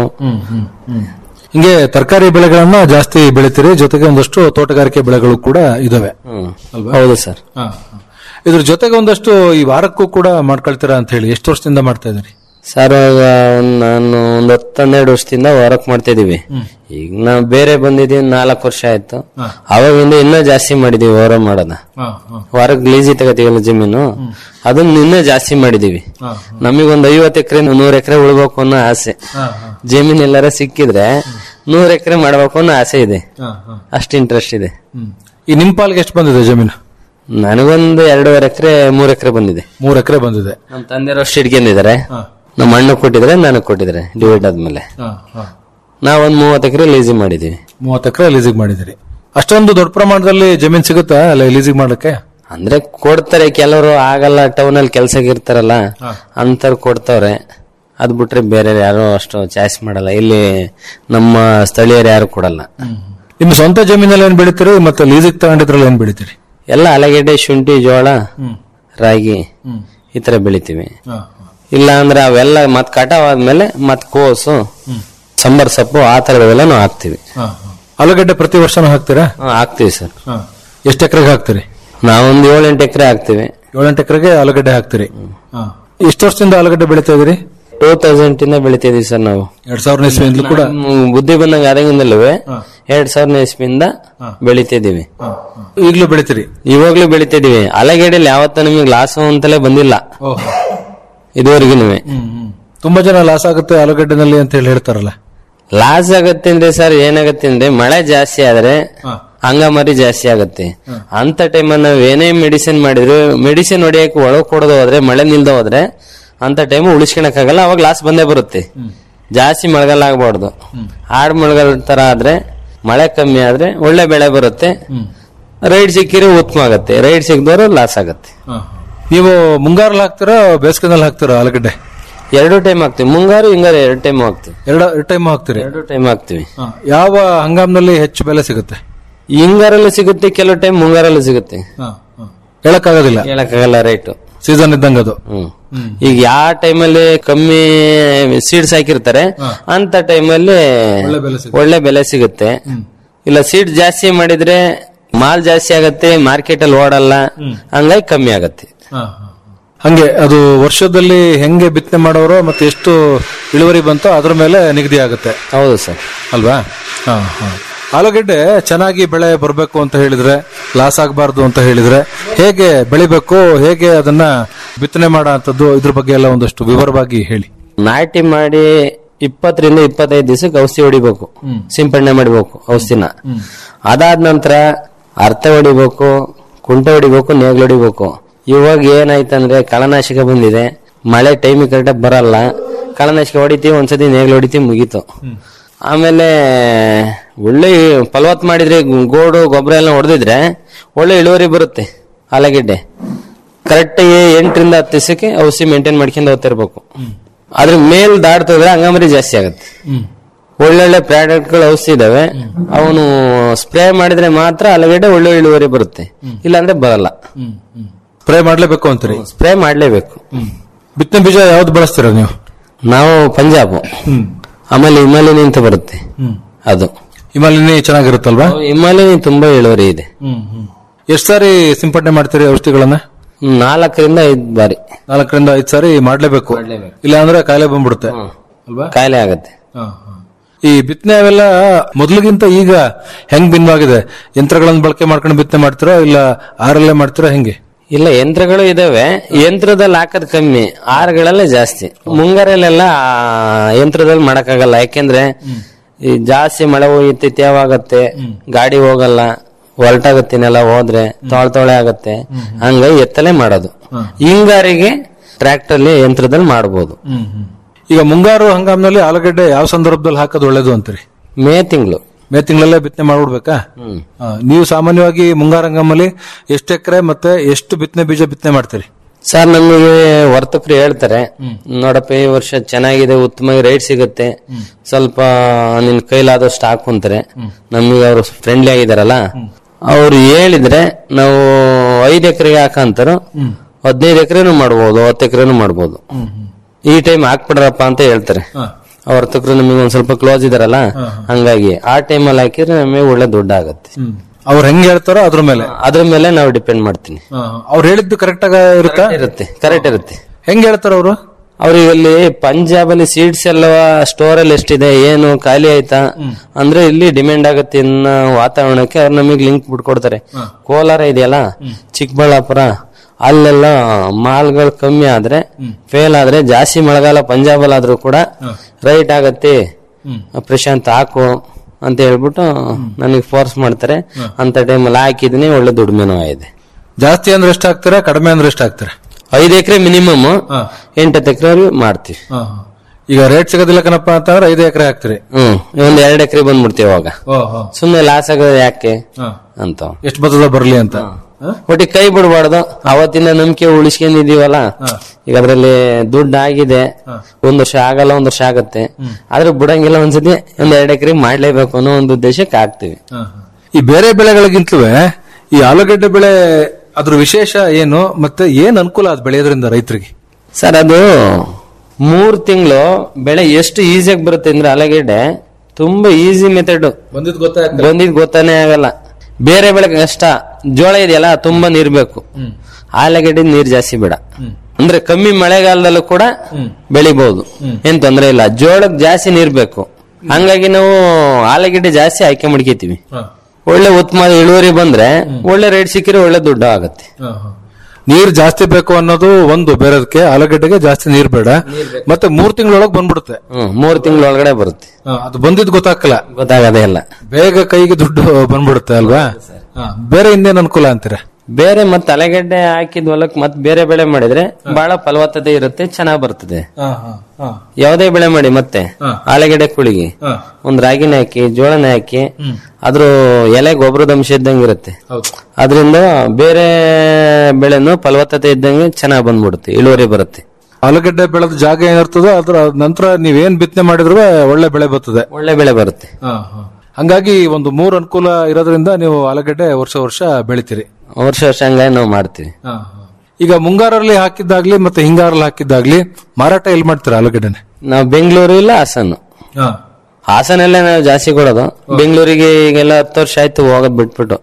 ಹಿಂಗೆ ತರಕಾರಿ ಬೆಳೆಗಳನ್ನ ಜಾಸ್ತಿ ಬೆಳಿತೀರಿ ಜೊತೆಗೆ ಒಂದಷ್ಟು ತೋಟಗಾರಿಕೆ ಬೆಳೆಗಳು ಕೂಡ ಇದಾವೆ ಹ್ಮ್ ಹೌದು ಸರ್ ಇದ್ರ ಜೊತೆಗೆ ಒಂದಷ್ಟು ಈ ವಾರಕ್ಕೂ ಕೂಡ ಮಾಡ್ಕೊಳ್ತೀರಾ ಅಂತ ಹೇಳಿ ಎಷ್ಟು ವರ್ಷದಿಂದ ಮಾಡ್ತಾ ಇದ್ದೀರಿ ಸರ್ ಇವಾಗ ಒಂದ್ ನಾನು ಒಂದ್ ಹತ್ತನ್ನೆರಡು ವರ್ಷದಿಂದ ವರ್ಕ್ ಮಾಡ್ತಾ ಇದೀವಿ ಈಗ ನಾವು ಬೇರೆ ಬಂದಿದೀವಿ ನಾಲ್ಕು ವರ್ಷ ಆಯ್ತು ಅವಾಗಿಂದ ಇನ್ನೂ ಜಾಸ್ತಿ ಮಾಡಿದೀವಿ ಹೊರ ಮಾಡೋದ ವಾರಕ್ಕೆ ಲೀಸಿ ತಗೋತೀವಲ್ಲ ಜಮೀನು ಅದನ್ನ ಇನ್ನೂ ಜಾಸ್ತಿ ಮಾಡಿದೀವಿ ನಮಗೊಂದ್ ಐವತ್ ಎಕರೆ ನೂರ್ ಎಕರೆ ಉಳ್ಬೇಕು ಅನ್ನೋ ಆಸೆ ಜಮೀನ್ ಎಲ್ಲಾರ ಸಿಕ್ಕಿದ್ರೆ ನೂರ್ ಎಕರೆ ಮಾಡ್ಬೇಕು ಅನ್ನೋ ಆಸೆ ಇದೆ ಅಷ್ಟು ಇಂಟ್ರೆಸ್ಟ್ ಇದೆ ಈ ನಿಮ್ ಪಾಲ್ಗೆ ಎಷ್ಟು ಬಂದಿದೆ ಜಮೀನು ನನಗೊಂದು ಎರಡೂವರೆ ಎಕರೆ ಮೂರ್ ಎಕರೆ ಬಂದಿದೆ ಮೂರ್ ಎಕರೆ ಬಂದಿದೆ ನಮ್ಮ ತಂದೆಯವರು ಅಷ್ಟು ಇಟ್ಕೊಂಡಿದ್ದಾರೆ ನಮ್ಮ ಅಣ್ಣ ಕೊಟ್ಟಿದ್ರೆ ನನಗ್ ಕೊಟ್ಟಿದ್ದಾರೆ ಡಿವೈಡ್ ಆದ್ಮೇಲೆ ನಾವೊಂದ್ ಮೂವತ್ತು ಎಕರೆ ಲೀಸಿ ಮಾಡಿದೀವಿ ಮೂವತ್ತು ಎಕರೆ ಲೀಸಿಗೆ ಮಾಡಿದಿರಿ ಅಷ್ಟೊಂದು ದೊಡ್ಡ ಪ್ರಮಾಣದಲ್ಲಿ ಜಮೀನ್ ಸಿಗುತ್ತಾ ಅಲ್ಲ ಲೀಸಿಗೆ ಮಾಡಕ್ಕೆ ಅಂದ್ರೆ ಕೊಡ್ತಾರೆ ಕೆಲವರು ಆಗಲ್ಲ ಟೌನ್ ಅಲ್ಲಿ ಕೆಲ್ಸಕ್ಕೆ ಇರ್ತಾರಲ್ಲ ಅಂತವ್ರು ಕೊಡ್ತವ್ರೆ ಅದ್ ಬಿಟ್ರೆ ಬೇರೆ ಯಾರು ಅಷ್ಟು ಚಾಯ್ಸ್ ಮಾಡಲ್ಲ ಇಲ್ಲಿ ನಮ್ಮ ಸ್ಥಳೀಯರು ಯಾರು ಕೊಡಲ್ಲ ನಿಮ್ಮ ಸ್ವಂತ ಜಮೀನಲ್ಲಿ ಏನ್ ಬೆಳಿತೀರಿ ಮತ್ತೆ ಲೀಸಿಗೆ ತಗೊಂಡಿದ್ರಲ್ಲಿ ಏನ್ ಬೆಳಿತೀರಿ ಎಲ್ಲ ಆಲೂಗೆಡ್ಡೆ ಶುಂಠಿ ಜೋಳ ರಾಗಿ ಈ ತರ ಬೆಳಿತೀವಿ ಇಲ್ಲ ಅಂದ್ರೆ ಅವೆಲ್ಲ ಮತ್ ಕಟಾವ್ ಆದ್ಮೇಲೆ ಮತ್ ಕೋಸು ಸಾಂಬಾರ್ ಸೊಪ್ಪು ಆ ತರದವೆಲ್ಲ ನಾವು ಹಾಕ್ತಿವಿ ಆಲೂಗಡ್ಡೆ ಪ್ರತಿ ವರ್ಷನೂ ಹಾಕ್ತೀರಾ ಹಾ, ಹಾಕ್ತಿವಿ ಸರ್ ಎಷ್ಟು ಎಕರೆಗೆ ಹಾಕ್ತೀರಿ ನಾವೊಂದು ಏಳೆಂಟು ಎಕರೆ ಹಾಕ್ತಿವಿ ಏಳೆಂಟು ಎಕರೆಗೆ ಆಲೂಗಡ್ಡೆ ಹಾಕ್ತೀರಿ ಎಷ್ಟು ವರ್ಷದಿಂದ ಆಲೂಗಡ್ಡೆ ಬೆಳಿತಾ ಇದೀರಿ ಟೂ ತೌಸಂಡ್ ಇಂದ ಬೆಳಿತಿದೀವಿ ಸರ್ ನಾವು ಎರಡ್ ಸಾವಿರದ ಇಸ್ವಿಯಿಂದಲೂ ಕೂಡ ಹ್ಮ್, ಬುದ್ಧಿ ಬಂದಂಗ ಆದಂಗಿಂದಲೂ ಎರಡ್ ಸಾವಿರದ ಇಸ್ವಿಯಿಂದ ಬೆಳಿತಿದೀವಿ ಈಗಲೂ ಬೆಳಿತೀರಿ ಇವಾಗ್ಲೂ ಬೆಳಿತಿದೀವಿ ಅಲಗೆಡೆಯಲ್ಲಿ ಯಾವತ್ತ ನಿಮಗೆ ಲಾಸ್ ಅಂತಲೇ ಬಂದಿಲ್ಲ ಇದುವರೆಗೂ ತುಂಬಾ ಜನ ಲಾಸ್ ಆಗುತ್ತೆ ಆಲೂಗಡ್ಡೆನಲ್ಲಿ ಅಂತ ಹೇಳಿ ಹೇಳ್ತಾರಲ್ಲ ಲಾಸ್ ಆಗತ್ತೆ ಅಂದ್ರೆ ಸರ್ ಏನಾಗತ್ತೆ ಅಂದ್ರೆ ಮಳೆ ಜಾಸ್ತಿ ಆದ್ರೆ ಹಂಗಾಮರಿ ಜಾಸ್ತಿ ಆಗತ್ತೆ ಅಂತ ಟೈಮ್ ನಾವ್ ಏನೇ ಮೆಡಿಸಿನ್ ಮಾಡಿದ್ರು ಮೆಡಿಸಿನ್ ಹೊಡಿಯಕ್ಕೆ ಒಳಗ್ ಕೊಡೋದು ಹೋದ್ರೆ ಮಳೆ ನಿಲ್ದ ಹೋದ್ರೆ ಅಂತ ಟೈಮ್ ಉಳಿಸ್ಕೊಳಕ್ ಆಗಲ್ಲ ಅವಾಗ ಲಾಸ್ ಬಂದೇ ಬರುತ್ತೆ ಜಾಸ್ತಿ ಮಳೆಗಾಲ ಆಗ್ಬಾರ್ದು ಆಡ್ ಮಳೆಗಾಲ ತರ ಆದ್ರೆ ಮಳೆ ಕಮ್ಮಿ ಆದ್ರೆ ಒಳ್ಳೆ ಬೆಳೆ ಬರುತ್ತೆ ರೈಡ್ ಸಿಕ್ಕಿರೋ ಉತ್ತಮ ಆಗತ್ತೆ ರೈಡ್ ಸಿಕ್ದವ್ರು ಲಾಸ್ ಆಗತ್ತೆ ನೀವು ಮುಂಗಾರಲ್ಲಿ ಹಾಕ್ತೀರಾ ಬೇಸಿಗೆನಲ್ಲಿ ಹಾಕ್ತೀರಾ ಆಲೂಗಡ್ಡೆ ಎರಡು ಟೈಮ್ ಹಾಕ್ತಿವಿ ಮುಂಗಾರು ಹಿಂಗಾರು ಎರಡು ಟೈಮ್ ಹಾಕ್ತಿವಿ ಎರಡ ಎರಡು ಟೈಮ್ ಹಾಕ್ತೀರಿ ಎರಡು ಟೈಮ್ ಹಾಕ್ತಿವಿ ಯಾವ ಹಂಗಾಮ್ನಲ್ಲಿ ಹೆಚ್ಚು ಬೆಲೆ ಸಿಗುತ್ತೆ ಹಿಂಗಾರಲ್ಲೂ ಸಿಗುತ್ತೆ ಕೆಲವು ಟೈಮ್ ಮುಂಗಾರಲ್ಲೂ ಸಿಗುತ್ತೆ ಹೇಳಕ್ಕಾಗೋದಿಲ್ಲ ಹೇಳಕ್ಕಾಗಲ್ಲ ರೈಟ್ ಸೀಸನ್ ಇದ್ದಂಗ ಅದು ಹ್ಮ್ ಈಗ ಯಾವ ಟೈಮಲ್ಲಿ ಕಮ್ಮಿ ಸೀಡ್ಸ್ ಹಾಕಿರ್ತಾರೆ ಅಂತ ಟೈಮಲ್ಲಿ ಒಳ್ಳೆ ಬೆಲೆ ಸಿಗುತ್ತೆ ಇಲ್ಲ ಸೀಡ್ ಜಾಸ್ತಿ ಮಾಡಿದ್ರೆ ಮಾಲ್ ಜಾಸ್ತಿ ಆಗತ್ತೆ ಮಾರ್ಕೆಟ್ ಅಲ್ಲಿ ಓಡಲ್ಲ ಹಂಗಾಗಿ ಕಮ್ಮಿ ಆಗತ್ತೆ ಹಂಗೆ ಅದು ವರ್ಷದಲ್ಲಿ ಹೆಂಗೆ ಬಿತ್ತನೆ ಮಾಡೋರು ಮತ್ತೆ ಎಷ್ಟು ಇಳುವರಿ ಬಂತೋ ಅದ್ರ ಮೇಲೆ ನಿಗದಿ ಆಗುತ್ತೆ ಹೌದು ಸರ್ ಅಲ್ವಾ ಆಲೂಗಡ್ಡೆ ಚೆನ್ನಾಗಿ ಬೆಳೆ ಬರಬೇಕು ಅಂತ ಹೇಳಿದ್ರೆ ಲಾಸ್ ಆಗಬಾರ್ದು ಅಂತ ಹೇಳಿದ್ರೆ ಹೇಗೆ ಬೆಳಿಬೇಕು ಹೇಗೆ ಅದನ್ನ ಬಿತ್ತನೆ ಮಾಡೋ ಅಂತದ್ದು ಇದ್ರ ಬಗ್ಗೆ ಎಲ್ಲ ಒಂದಷ್ಟು ವಿವರವಾಗಿ ಹೇಳಿ ನಾಟಿ ಮಾಡಿ ಇಪ್ಪತ್ತರಿಂದ ಇಪ್ಪತ್ತೈದು ದಿವಸಕ್ಕೆ ಔಷಧಿ ಹೊಡಿಬೇಕು ಸಿಂಪಡಣೆ ಮಾಡಬೇಕು ಔಷಧಿನ ಅದಾದ ನಂತರ ಅರ್ಥ ಹೊಡಿಬೇಕು ಕುಂಟೆ ಹೊಡಿಬೇಕು ನೇಗ್ಲು ಹೊಡಿಬೇಕು ಇವಾಗ ಏನಾಯ್ತಂದ್ರೆ ಕಳನಾಶಕ ಬಂದಿದೆ ಮಳೆ ಟೈಮಿಗೆ ಕರೆಕ್ಟಾಗಿ ಬರಲ್ಲ ಕಳನಾಶಕ ಹೊಡಿತೀವಿ ಒಂದ್ಸತಿ ನೇಗ್ಲು ಹೊಡಿತೀವಿ ಮುಗೀತು ಆಮೇಲೆ ಒಳ್ಳೆ ಫಲವತ್ ಮಾಡಿದ್ರೆ ಗೋಡು ಗೊಬ್ಬರ ಎಲ್ಲ ಹೊಡೆದಿದ್ರೆ ಒಳ್ಳೆ ಇಳುವರಿ ಬರುತ್ತೆ ಆಲೂಗೆಡ್ಡೆ ಕರೆಕ್ಟ್ ಎಂಟರಿಂದ ಹತ್ತು ದಿವಸಕ್ಕೆ ಔಷಧಿ ಮೇಂಟೈನ್ ಮಾಡ್ಕೊಂಡು ಹೋಗ್ತಿರ್ಬೇಕು ಅದ್ರ ಮೇಲ್ ದಾಟ್ತದ್ರೆ ಹಂಗಮರಿ ಜಾಸ್ತಿ ಆಗುತ್ತೆ ಒಳ್ಳೊಳ್ಳೆ ಪ್ರಾಡಕ್ಟ್ಗಳು ಔಷಧಿ ಇದಾವೆ ಅವನು ಸ್ಪ್ರೇ ಮಾಡಿದ್ರೆ ಮಾತ್ರ ಆಲೂಗಡ್ಡೆ ಒಳ್ಳೆ ಇಳುವರಿ ಬರುತ್ತೆ ಇಲ್ಲಾಂದ್ರೆ ಬರಲ್ಲ ಸ್ಪ್ರೇ ಮಾಡ್ಲೇಬೇಕು ಅಂತೀರಿ ಸ್ಪ್ರೇ ಮಾಡ್ಲೇಬೇಕು ಬಿತ್ತನೆ ಬೀಜ ಯಾವ್ದು ಬಳಸ್ತೀರಾ ನೀವು ನಾವು ಪಂಜಾಬ್ ಆಮೇಲೆ ಹಿಮಾಲಯನ್ ಅಂತ ಬರುತ್ತೆ ಅದು ಹಿಮಾಲಯನೇ ಚೆನ್ನಾಗಿರುತ್ತಲ್ವಾ ಹಿಮಾಲಯ ತುಂಬಾ ಇಳುವರಿ ಇದೆ ಎಷ್ಟ್ ಸಾರಿ ಸಿಂಪಡಣೆ ಮಾಡ್ತೀರಿ ಔಷಧಿಗಳನ್ನ ನಾಲ್ಕರಿಂದ ಐದು ಬಾರಿ ನಾಲ್ಕರಿಂದ ಐದ್ ಸಾರಿ ಮಾಡ್ಲೇಬೇಕು ಇಲ್ಲ ಅಂದ್ರೆ ಕಾಯಿಲೆ ಬಂದ್ಬಿಡುತ್ತೆ ಅಲ್ವಾ ಕಾಯಿಲೆ ಆಗತ್ತೆ ಈ ಬಿತ್ತನೆ ಅವೆಲ್ಲ ಮೊದಲಿಗಿಂತ ಈಗ ಹೆಂಗ್ ಭಿನ್ನವಾಗಿದೆ ಯಂತ್ರಗಳನ್ನ ಬಳಕೆ ಮಾಡ್ಕೊಂಡು ಬಿತ್ತನೆ ಮಾಡ್ತೀರಾ ಇಲ್ಲ ಆರಲ್ಲೇ ಮಾಡ್ತೀರಾ ಹೆಂಗೆ ಇಲ್ಲ ಯಂತ್ರಗಳು ಇದಾವೆ ಯಂತ್ರದಲ್ಲಿ ಹಾಕೋದ್ ಕಮ್ಮಿ ಆರ್ಗಳಲ್ಲೇ ಜಾಸ್ತಿ ಮುಂಗಾರಲ್ಲೆಲ್ಲ ಆ, ಯಂತ್ರದಲ್ಲಿ ಮಾಡಕ್ಕಾಗಲ್ಲ ಯಾಕೆಂದ್ರೆ ಈ ಜಾಸ್ತಿ ಮಳೆ ಹೋಯ್ತು ತೇವಾಗತ್ತೆ ಗಾಡಿ ಹೋಗಲ್ಲ ಹೊಲ್ಟಾಗತ್ತಿನೆಲ್ಲ ಹೋದ್ರೆ ತೊಳೆ ತೊಳೆ ಆಗತ್ತೆ ಹಂಗಾಗಿ ಎತ್ತಲೇ ಮಾಡೋದು ಹಿಂಗಾರಿಗೆ ಟ್ರ್ಯಾಕ್ಟರ್ಲಿ ಯಂತ್ರದಲ್ಲಿ ಮಾಡ್ಬೋದು ಈಗ ಮುಂಗಾರು ಹಂಗಾಮಿನಲ್ಲಿ ಆಲೂಗಡ್ಡೆ ಯಾವ ಸಂದರ್ಭದಲ್ಲಿ ಹಾಕೋದು ಒಳ್ಳೇದು ಅಂತೀರಿ ಮೇ ತಿಂಗಳು ಮೇ ತಿಂಗಳಲ್ಲೇ ಬಿತ್ತನೆ ಮಾಡ್ಬಿಡ್ಬೇಕಾ ಹ್ಮ್ ಆ, ನೀವು ಸಾಮಾನ್ಯವಾಗಿ ಮುಂಗಾರು ಹಂಗಾಮಲ್ಲಿ ಎಷ್ಟು ಎಕರೆ ಮತ್ತೆ ಎಷ್ಟು ಬಿತ್ತನೆ ಬೀಜ ಬಿತ್ತನೆ ಮಾಡ್ತೀರಿ ಸರ್ ನಮಗೆ ವರ್ತಕರು ಹೇಳ್ತಾರೆ ನೋಡಪ್ಪ ಈ ವರ್ಷ ಚೆನ್ನಾಗಿದೆ ಉತ್ತಮವಾಗಿ ರೇಟ್ ಸಿಗುತ್ತೆ ಸ್ವಲ್ಪ ನಿನ್ ಕೈಲಾದಷ್ಟು ಹಾಕುಂತಾರೆ ನಮಗೆ ಅವರು ಫ್ರೆಂಡ್ಲಿ ಆಗಿದಾರಲ್ಲ ಅವ್ರು ಹೇಳಿದ್ರೆ ನಾವು ಐದ್ ಎಕರೆಗೆ ಹಾಕಂತಾರ ಹದಿನೈದು ಎಕರೆನು ಮಾಡ್ಬೋದು ಹತ್ತು ಎಕರೆನು ಮಾಡ್ಬೋದು ಈ ಟೈಮ್ ಹಾಕ್ಬಿಡ್ರಪ್ಪ ಅಂತ ಹೇಳ್ತಾರೆ ಅವ್ರ ವರ್ತಕರು ನಮಗೆ ಒಂದ್ ಸ್ವಲ್ಪ ಕ್ಲೋಸ್ ಇದಾರಲ್ಲ ಹಂಗಾಗಿ ಆ ಟೈಮಲ್ಲಿ ಹಾಕಿದ್ರೆ ನಮಗೆ ಒಳ್ಳೆ ದುಡ್ಡು ಆಗತ್ತೆ ಅವ್ರು ಹೆಂಗ್ ಹೇಳ್ತಾರೋ ಅದ್ರ ಮೇಲೆ ಅದ್ರ ಮೇಲೆ ನಾವು ಡಿಪೆಂಡ್ ಮಾಡ್ತೀನಿ ಅವ್ರು ಹೇಳಿದ್ದು ಕರೆಕ್ಟ್ ಆಗ ಇರುತ್ತಾ ಇರುತ್ತೆ ಕರೆಕ್ಟ್ ಇರುತ್ತೆ ಹೆಂಗ್ ಹೇಳ್ತಾರ ಅವರು ಅವ್ರಿಗೆ ಅಲ್ಲಿ ಪಂಜಾಬ್ ಅಲ್ಲಿ ಸೀಡ್ಸ್ ಎಲ್ಲ ಸ್ಟೋರ್ ಅಲ್ಲಿ ಎಷ್ಟಿದೆ ಏನು ಖಾಲಿ ಆಯ್ತಾ ಅಂದ್ರೆ ಇಲ್ಲಿ ಡಿಮ್ಯಾಂಡ್ ಆಗುತ್ತೆ ಇನ್ನ ವಾತಾವರಣಕ್ಕೆ ಅವ್ರು ನಮಗೆ ಲಿಂಕ್ ಬಿಟ್ಕೊಡ್ತಾರೆ ಕೋಲಾರ ಇದೆಯಲ್ಲ ಚಿಕ್ಕಬಳ್ಳಾಪುರ ಅಲ್ಲೆಲ್ಲ ಮಾಲ್ಗಳು ಕಮ್ಮಿ ಆದ್ರೆ ಫೇಲ್ ಆದ್ರೆ ಜಾಸ್ತಿ ಮಳೆಗಾಲ ಪಂಜಾಬ್ ಆದ್ರೂ ಕೂಡ ರೈಟ್ ಆಗತ್ತೆ ಪ್ರಶಾಂತ್ ಹಾಕು ಅಂತ ಹೇಳ್ಬಿಟ್ಟು ನನಗೆ ಫೋರ್ಸ್ ಮಾಡ್ತಾರೆ ಅಂತ ಟೈಮಲ್ಲಿ ಹಾಕಿದೀನಿ ಒಳ್ಳೆ ದುಡಿಮೆನೂ ಆಗಿದೆ ಜಾಸ್ತಿ ಅಂದ್ರೆ ಎಷ್ಟು ಹಾಕ್ತೀರಾ ಕಡಿಮೆ ಅಂದ್ರೆ ಎಷ್ಟು ಹಾಕ್ತೀರಾ ಐದು ಎಕರೆ ಮಿನಿಮಮ್ ಎಂಟತ್ತು ಎಕರೆ ಮಾಡ್ತೀವಿ ಈಗ ರೇಟ್ ಸಿಗೋದಿಲ್ಲ ಕಣಪ್ಪ ಅಂತಂದ್ರೆ ಐದು ಎಕರೆ ಹಾಕ್ತೀರಿ ಹ್ಮ್ ಒಂದ್ ಎರಡ್ ಎಕರೆ ಬಂದ್ಬಿಡ್ತೀವಿ ಅವಾಗ ಸುಮ್ನೆ ಲಾಸ್ ಆಗೋದು ಯಾಕೆ ಅಂತ ಎಷ್ಟು ಬರ್ತದ ಬರ್ಲಿ ಅಂತ ಒಟ್ಟಿಗೆ ಕೈ ಬಿಡಬಾರ್ದು ಅವತ್ತಿನ ನಂಬಿಕೆ ಉಳಿಸ್ಕೊಂಡಿದೀವಲ್ಲ ಈಗ ಅದ್ರಲ್ಲಿ ದುಡ್ಡು ಆಗಿದೆ ಒಂದ್ ವರ್ಷ ಆಗಲ್ಲ ಒಂದ್ ವರ್ಷ ಆಗತ್ತೆ ಆದ್ರೆ ಬಿಡಂಗಿಲ್ಲ ಒಂದ್ಸತಿ ಒಂದ್ ಎರಡ್ ಎಕರೆ ಮಾಡ್ಲೇಬೇಕು ಅನ್ನೋ ಒಂದು ಉದ್ದೇಶಕ್ಕೆ ಹಾಕ್ತಿವಿ ಈ ಬೇರೆ ಬೆಳೆಗಳಿಗಿಂತಲೂ ಈ ಆಲೂಗಡ್ಡೆ ಬೆಳೆ ಅದ್ರ ವಿಶೇಷ ಏನು ಮತ್ತೆ ಏನ್ ಅನುಕೂಲ ಅದು ಬೆಳೆಯೋದ್ರಿಂದ ರೈತರಿಗೆ ಸರ್ ಅದು ಮೂರ್ ತಿಂಗಳು ಬೆಳೆ ಎಷ್ಟು ಈಸಿಯಾಗಿ ಬರುತ್ತೆ ಅಂದ್ರೆ ಆಲೂಗೆಡ್ಡೆ ತುಂಬಾ ಈಸಿ ಮೆಥಡ್ ಬಂದಿದ್ ಗೊತ್ತಾಗ ಬಂದಿದ್ ಗೊತ್ತಾನೆ ಆಗಲ್ಲ ಬೇರೆ ಬೆಳೆ ಕಷ್ಟ ಜೋಳ ಇದೆಯಲ್ಲ ತುಂಬಾ ನೀರ್ ಬೇಕು ಆಲೂಗಡ್ಡೆ ನೀರ್ ಜಾಸ್ತಿ ಬೇಡ ಅಂದ್ರೆ ಕಮ್ಮಿ ಮಳೆಗಾಲದಲ್ಲೂ ಕೂಡ ಬೆಳಿಬಹುದು ಏನ್ ತೊಂದ್ರೆ ಇಲ್ಲ ಜೋಳಕ್ ಜಾಸ್ತಿ ನೀರ್ ಬೇಕು ಹಂಗಾಗಿ ನಾವು ಆಲೂಗಡ್ಡೆ ಜಾಸ್ತಿ ಆಯ್ಕೆ ಮಾಡ್ಕೋತೀವಿ ಒಳ್ಳೆ ಉತ್ತಮ ಇಳುವರಿ ಬಂದ್ರೆ ಒಳ್ಳೆ ರೇಟ್ ಸಿಕ್ಕಿದ್ರೆ ಒಳ್ಳೆ ದುಡ್ಡು ಆಗುತ್ತೆ ನೀರ್ ಜಾಸ್ತಿ ಬೇಕು ಅನ್ನೋದು ಒಂದು ಬೇರೆದಕ್ಕೆ ಆಲೂಗಡ್ಡೆಗೆ ಜಾಸ್ತಿ ನೀರ್ ಬೇಡ ಮತ್ತೆ ಮೂರ್ ತಿಂಗಳೊಳಗೆ ಬಂದ್ಬಿಡುತ್ತೆ ಹ್ಮ್ ಮೂರ್ ತಿಂಗಳ ಒಳಗಡೆ ಬರುತ್ತೆ ಅದು ಬಂದಿದ್ ಗೊತ್ತಾಗಲ್ಲ ಗೊತ್ತಾಗದೇ ಇಲ್ಲ ಬೇಗ ಕೈಗೆ ದುಡ್ಡು ಬಂದ್ಬಿಡುತ್ತೆ ಅಲ್ವಾ ಬೇರೆ ಇನ್ನೇನ್ ಅನುಕೂಲ ಅಂತೀರ ಬೇರೆ ಮತ್ತೆ ಅಲೆಗಡ್ಡೆ ಹಾಕಿದ ಹೊಲಕ್ ಮತ್ತೆ ಬೇರೆ ಬೆಳೆ ಮಾಡಿದ್ರೆ ಬಹಳ ಫಲವತ್ತತೆ ಇರುತ್ತೆ ಚೆನ್ನಾಗ್ ಬರ್ತದೆ ಯಾವುದೇ ಬೆಳೆ ಮಾಡಿ ಮತ್ತೆ ಆಲೂಗೆಡ್ಡೆ ಕುಳಿಗೆ ಒಂದ್ ರಾಗಿನ ಹಾಕಿ ಜೋಳನ ಹಾಕಿ ಅದ್ರ ಎಲೆ ಗೊಬ್ಬರದ ಅಂಶ ಇದ್ದಂಗೆ ಇರುತ್ತೆ ಅದರಿಂದ ಬೇರೆ ಬೆಳೆನು ಫಲವತ್ತತೆ ಇದ್ದಂಗೆ ಚೆನ್ನಾಗ್ ಬಂದ್ಬಿಡುತ್ತೆ ಇಳುವರಿ ಬರುತ್ತೆ ಆಲೂಗಡ್ಡೆ ಬೆಳೆದ ಜಾಗ ಏನಿರ್ತದೋ ಅದ್ರ ನಂತರ ನೀವೇನ್ ಬಿತ್ತನೆ ಮಾಡಿದ್ರು ಒಳ್ಳೆ ಬೆಳೆ ಬರ್ತದೆ ಒಳ್ಳೆ ಬೆಳೆ ಬರುತ್ತೆ ಹಂಗಾಗಿ ಒಂದು ಮೂರ್ ಅನುಕೂಲ ಇರೋದ್ರಿಂದ ನೀವು ಆಲೂಗಡ್ಡೆ ವರ್ಷ ವರ್ಷ ಬೆಳಿತೀರಿ ವರ್ಷ ವರ್ಷ ಹಂಗಾಗಿ ನಾವು ಮಾಡ್ತೀವಿ ಈಗ ಮುಂಗಾರಲ್ಲಿ ಹಾಕಿದ್ದಾಗ್ಲಿ ಮತ್ತೆ ಹಿಂಗಾರಲ್ಲಿ ಹಾಕಿದ್ದಾಗ್ಲಿ ಮಾರಾಟ ಎಲ್ಲಿ ಮಾಡ್ತೀರಾ ಆಲೂಗಡ್ಡೆನೆ ನಾವು ಬೆಂಗಳೂರು ಇಲ್ಲ ಹಾಸನ ಹಾಸನಲ್ಲೇ ನಾವು ಜಾಸ್ತಿ ಕೊಡೋದು ಬೆಂಗಳೂರಿಗೆ ಈಗೆಲ್ಲ ಹತ್ತು ವರ್ಷ ಆಯ್ತು ಹೋಗೋದ್ ಬಿಟ್ಬಿಟ್ಟು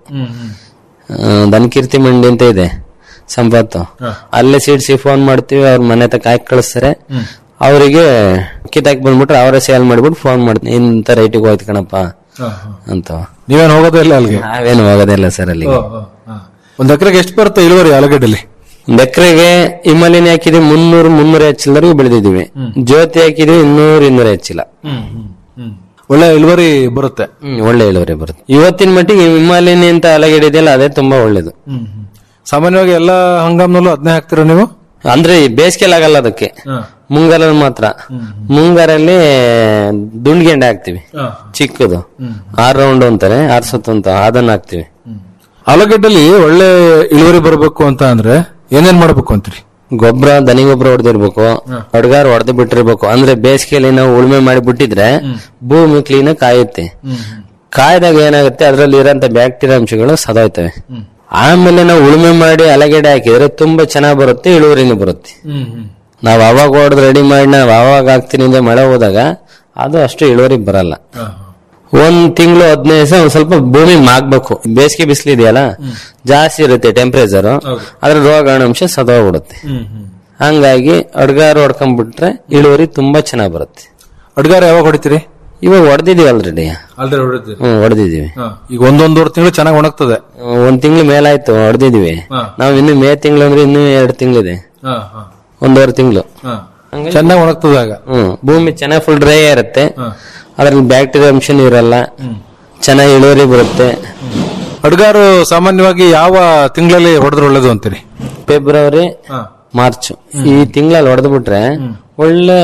ಆ, ದನಕೀರ್ತಿ ಮಂಡಿ ಅಂತ ಇದೆ ಸಂಪತ್ತು ಅಲ್ಲೇ ಸೀಡ್ಸಿ ಫೋನ್ ಮಾಡ್ತೀವಿ ಅವ್ರ ಮನೆ ತಕ ಹಾಕಿ ಕಳಿಸ್ತಾರೆ ಅವರಿಗೆ ಕಿತ್ತಾಕಿ ಬಂದ್ಬಿಟ್ರೆ ಅವರೇ ಸೇಲ್ ಮಾಡ್ಬಿಟ್ಟು ಫೋನ್ ಮಾಡ್ತೀನಿ ಇಂಥ ರೈಟಿಗೆ ಹೋಯ್ತು ಕಣಪ್ಪ ಅಂತ ನೀವೇನ್ ಹೋಗೋದೇ ಇಲ್ಲ ಅಲ್ಲಿಗೆ ನಾವೇನು ಹೋಗೋದಿಲ್ಲ ಸರ್ ಅಲ್ಲಿ ಒಂದ್ ಎಕರೆಗೆ ಎಷ್ಟು ಬರುತ್ತೆ ಇಳುವರಿ ಆಲೂಗಡ್ಡೆಲಿ ಒಂದ್ ಎಕರೆಗೆ ಹಿಮಾಲಯನ ಹಾಕಿದ್ವಿ ಮುನ್ನೂರು ಮುನ್ನೂರ ಹೆಚ್ಚಿಲ್ಲವರೆಗೂ ಬೆಳೆದಿದ್ದೀವಿ ಜ್ಯೋತಿ ಹಾಕಿದ್ವಿ ಇನ್ನೂರು ಇನ್ನೂರ ಹೆಚ್ಚಿಲ್ಲ ಒಳ್ಳೆ ಇಳುವರಿ ಬರುತ್ತೆ ಹ್ಮ್ ಒಳ್ಳೆ ಇಳುವರಿ ಬರುತ್ತೆ ಇವತ್ತಿನ ಮಟ್ಟಿಗೆ ಹಿಮಾಲಯನಿ ಅಂತ ಅಲಗಡೆ ಇದೆಯಲ್ಲ ಅದೇ ತುಂಬಾ ಒಳ್ಳೇದು ಸಾಮಾನ್ಯವಾಗಿ ಎಲ್ಲಾ ಹಂಗಾಮ್ನಲ್ಲೂ ಅದನ್ನೇ ಹಾಕ್ತೀರಾ ನೀವು ಅಂದ್ರೆ ಬೇಸಿಗೆಲ್ ಆಗಲ್ಲ ಅದಕ್ಕೆ ಮುಂಗಾರಲ್ಲಿ ಮಾತ್ರ ಮುಂಗಾರಲ್ಲಿ ದುಂಡ್ಗೆಂಡೆ ಹಾಕ್ತಿವಿ ಚಿಕ್ಕದು ಆರ್ ರೌಂಡ್ ಅಂತಾರೆ ಆರ್ ಸುತ್ತು ಅಂತ ಅದನ್ನ ಹಾಕ್ತಿವಿ ಆಲೂಗಡ್ಡೆಲಿ ಒಳ್ಳೆ ಇಳುವರಿ ಬರಬೇಕು ಅಂತ ಅಂದ್ರೆ ಏನೇನ್ ಮಾಡ್ಬೇಕು ಅಂತೀರಿ ಗೊಬ್ಬರ ದನಿ ಗೊಬ್ಬರ ಹೊಡೆದಿರ್ಬೇಕು ಹೊಡ್ಗಾರ ಹೊಡೆದು ಬಿಟ್ಟಿರ್ಬೇಕು ಅಂದ್ರೆ ಬೇಸಿಗೆಯಲ್ಲಿ ನಾವು ಉಳುಮೆ ಮಾಡಿ ಬಿಟ್ಟಿದ್ರೆ ಭೂಮಿ ಕ್ಲೀನ್ ಕಾಯುತ್ತೆ ಕಾಯ್ದಾಗ ಏನಾಗುತ್ತೆ ಅದ್ರಲ್ಲಿ ಇರೋಂತ ಬ್ಯಾಕ್ಟೀರಿಯಾ ಅಂಶಗಳು ಸದೋಯ್ತವೆ ಆಮೇಲೆ ನಾವು ಉಳುಮೆ ಮಾಡಿ ಅಲಗಡೆ ಹಾಕಿದ್ರೆ ತುಂಬಾ ಚೆನ್ನಾಗ್ ಬರುತ್ತೆ ಇಳುವರಿನೂ ಬರುತ್ತೆ ನಾವ್ ಅವಾಗ ಹೊಡೆದು ರೆಡಿ ಮಾಡಿ ನಾವ್ ಅವಾಗ ಹಾಕ್ತೀನಿ ಅಂದ್ರೆ ಮಳೆ ಹೋದಾಗ ಅದು ಅಷ್ಟು ಇಳುವರಿ ಬರಲ್ಲ ಒಂದ್ ತಿಂಗಳು ಹದಿನೈದು ದಿವಸ ಒಂದ್ ಸ್ವಲ್ಪ ಭೂಮಿ ಮಾಗ್ಬೇಕು ಬೇಸಿಗೆ ಬಿಸಿಲು ಇದೆಯಲ್ಲ ಜಾಸ್ತಿ ಇರುತ್ತೆ ಟೆಂಪರೇಚರ್ ಅದ್ರ ರೋಗಾಣುಂಶ ಸದೋಗ್ಬಿಡುತ್ತೆ ಹಂಗಾಗಿ ಅಡ್ಗಾರು ಹೊಡ್ಕೊಂಡ್ಬಿಟ್ರೆ ಇಳುವರಿ ತುಂಬಾ ಚೆನ್ನಾಗ್ ಬರುತ್ತೆ ಅಡ್ಗಾರ ಯಾವಾಗ ಹೊಡಿತೀರಿ ಇವಾಗ ಹೊಡೆದಿದೀವಿ ಆಲ್ರೆಡಿ ಆಲ್ರೆಡಿ ಹೊಡಿತೀರಿ ಹ್ಮ್ ಹೊಡೆದಿದೀವಿ ಈಗ ಒಂದೊಂದೂವರೆ ತಿಂಗಳು ಚೆನ್ನಾಗಿ ಒಣಗ್ತದೆ ಒಂದ್ ತಿಂಗಳು ಮೇಲಾಯ್ತು ಹೊಡೆದಿದೀವಿ ನಾವ್ ಇನ್ನು ಮೇ ತಿಂಗಳು ಅಂದ್ರೆ ಇನ್ನೂ ಎರಡು ತಿಂಗಳಿದೆ ಒಂದೂವರೆ ತಿಂಗಳು ಚೆನ್ನಾಗಿ ಒಣಗ್ತದೆ ಆಗ ಹ್ಮ್ ಭೂಮಿ ಚೆನ್ನಾಗಿ ಫುಲ್ ಡ್ರೈ ಇರುತ್ತೆ ಅದ್ರಲ್ಲಿ ಬ್ಯಾಕ್ಟೀರಿಯಾ ಅಂಶನೂ ಇರಲ್ಲ ಚೆನ್ನಾಗಿ ಇಳುವರಿ ಬರುತ್ತೆ ಅಡ್ಗಾರು ಸಾಮಾನ್ಯವಾಗಿ ಯಾವ ತಿಂಗಳಲ್ಲಿ ಹೊಡೆದ್ರೆ ಒಳ್ಳೇದು ಅಂತೀರಿ ಫೆಬ್ರವರಿ ಮಾರ್ಚ್ ಈ ತಿಂಗಳಲ್ಲಿ ಹೊಡೆದು ಬಿಟ್ರೆ ಒಳ್ಳೆ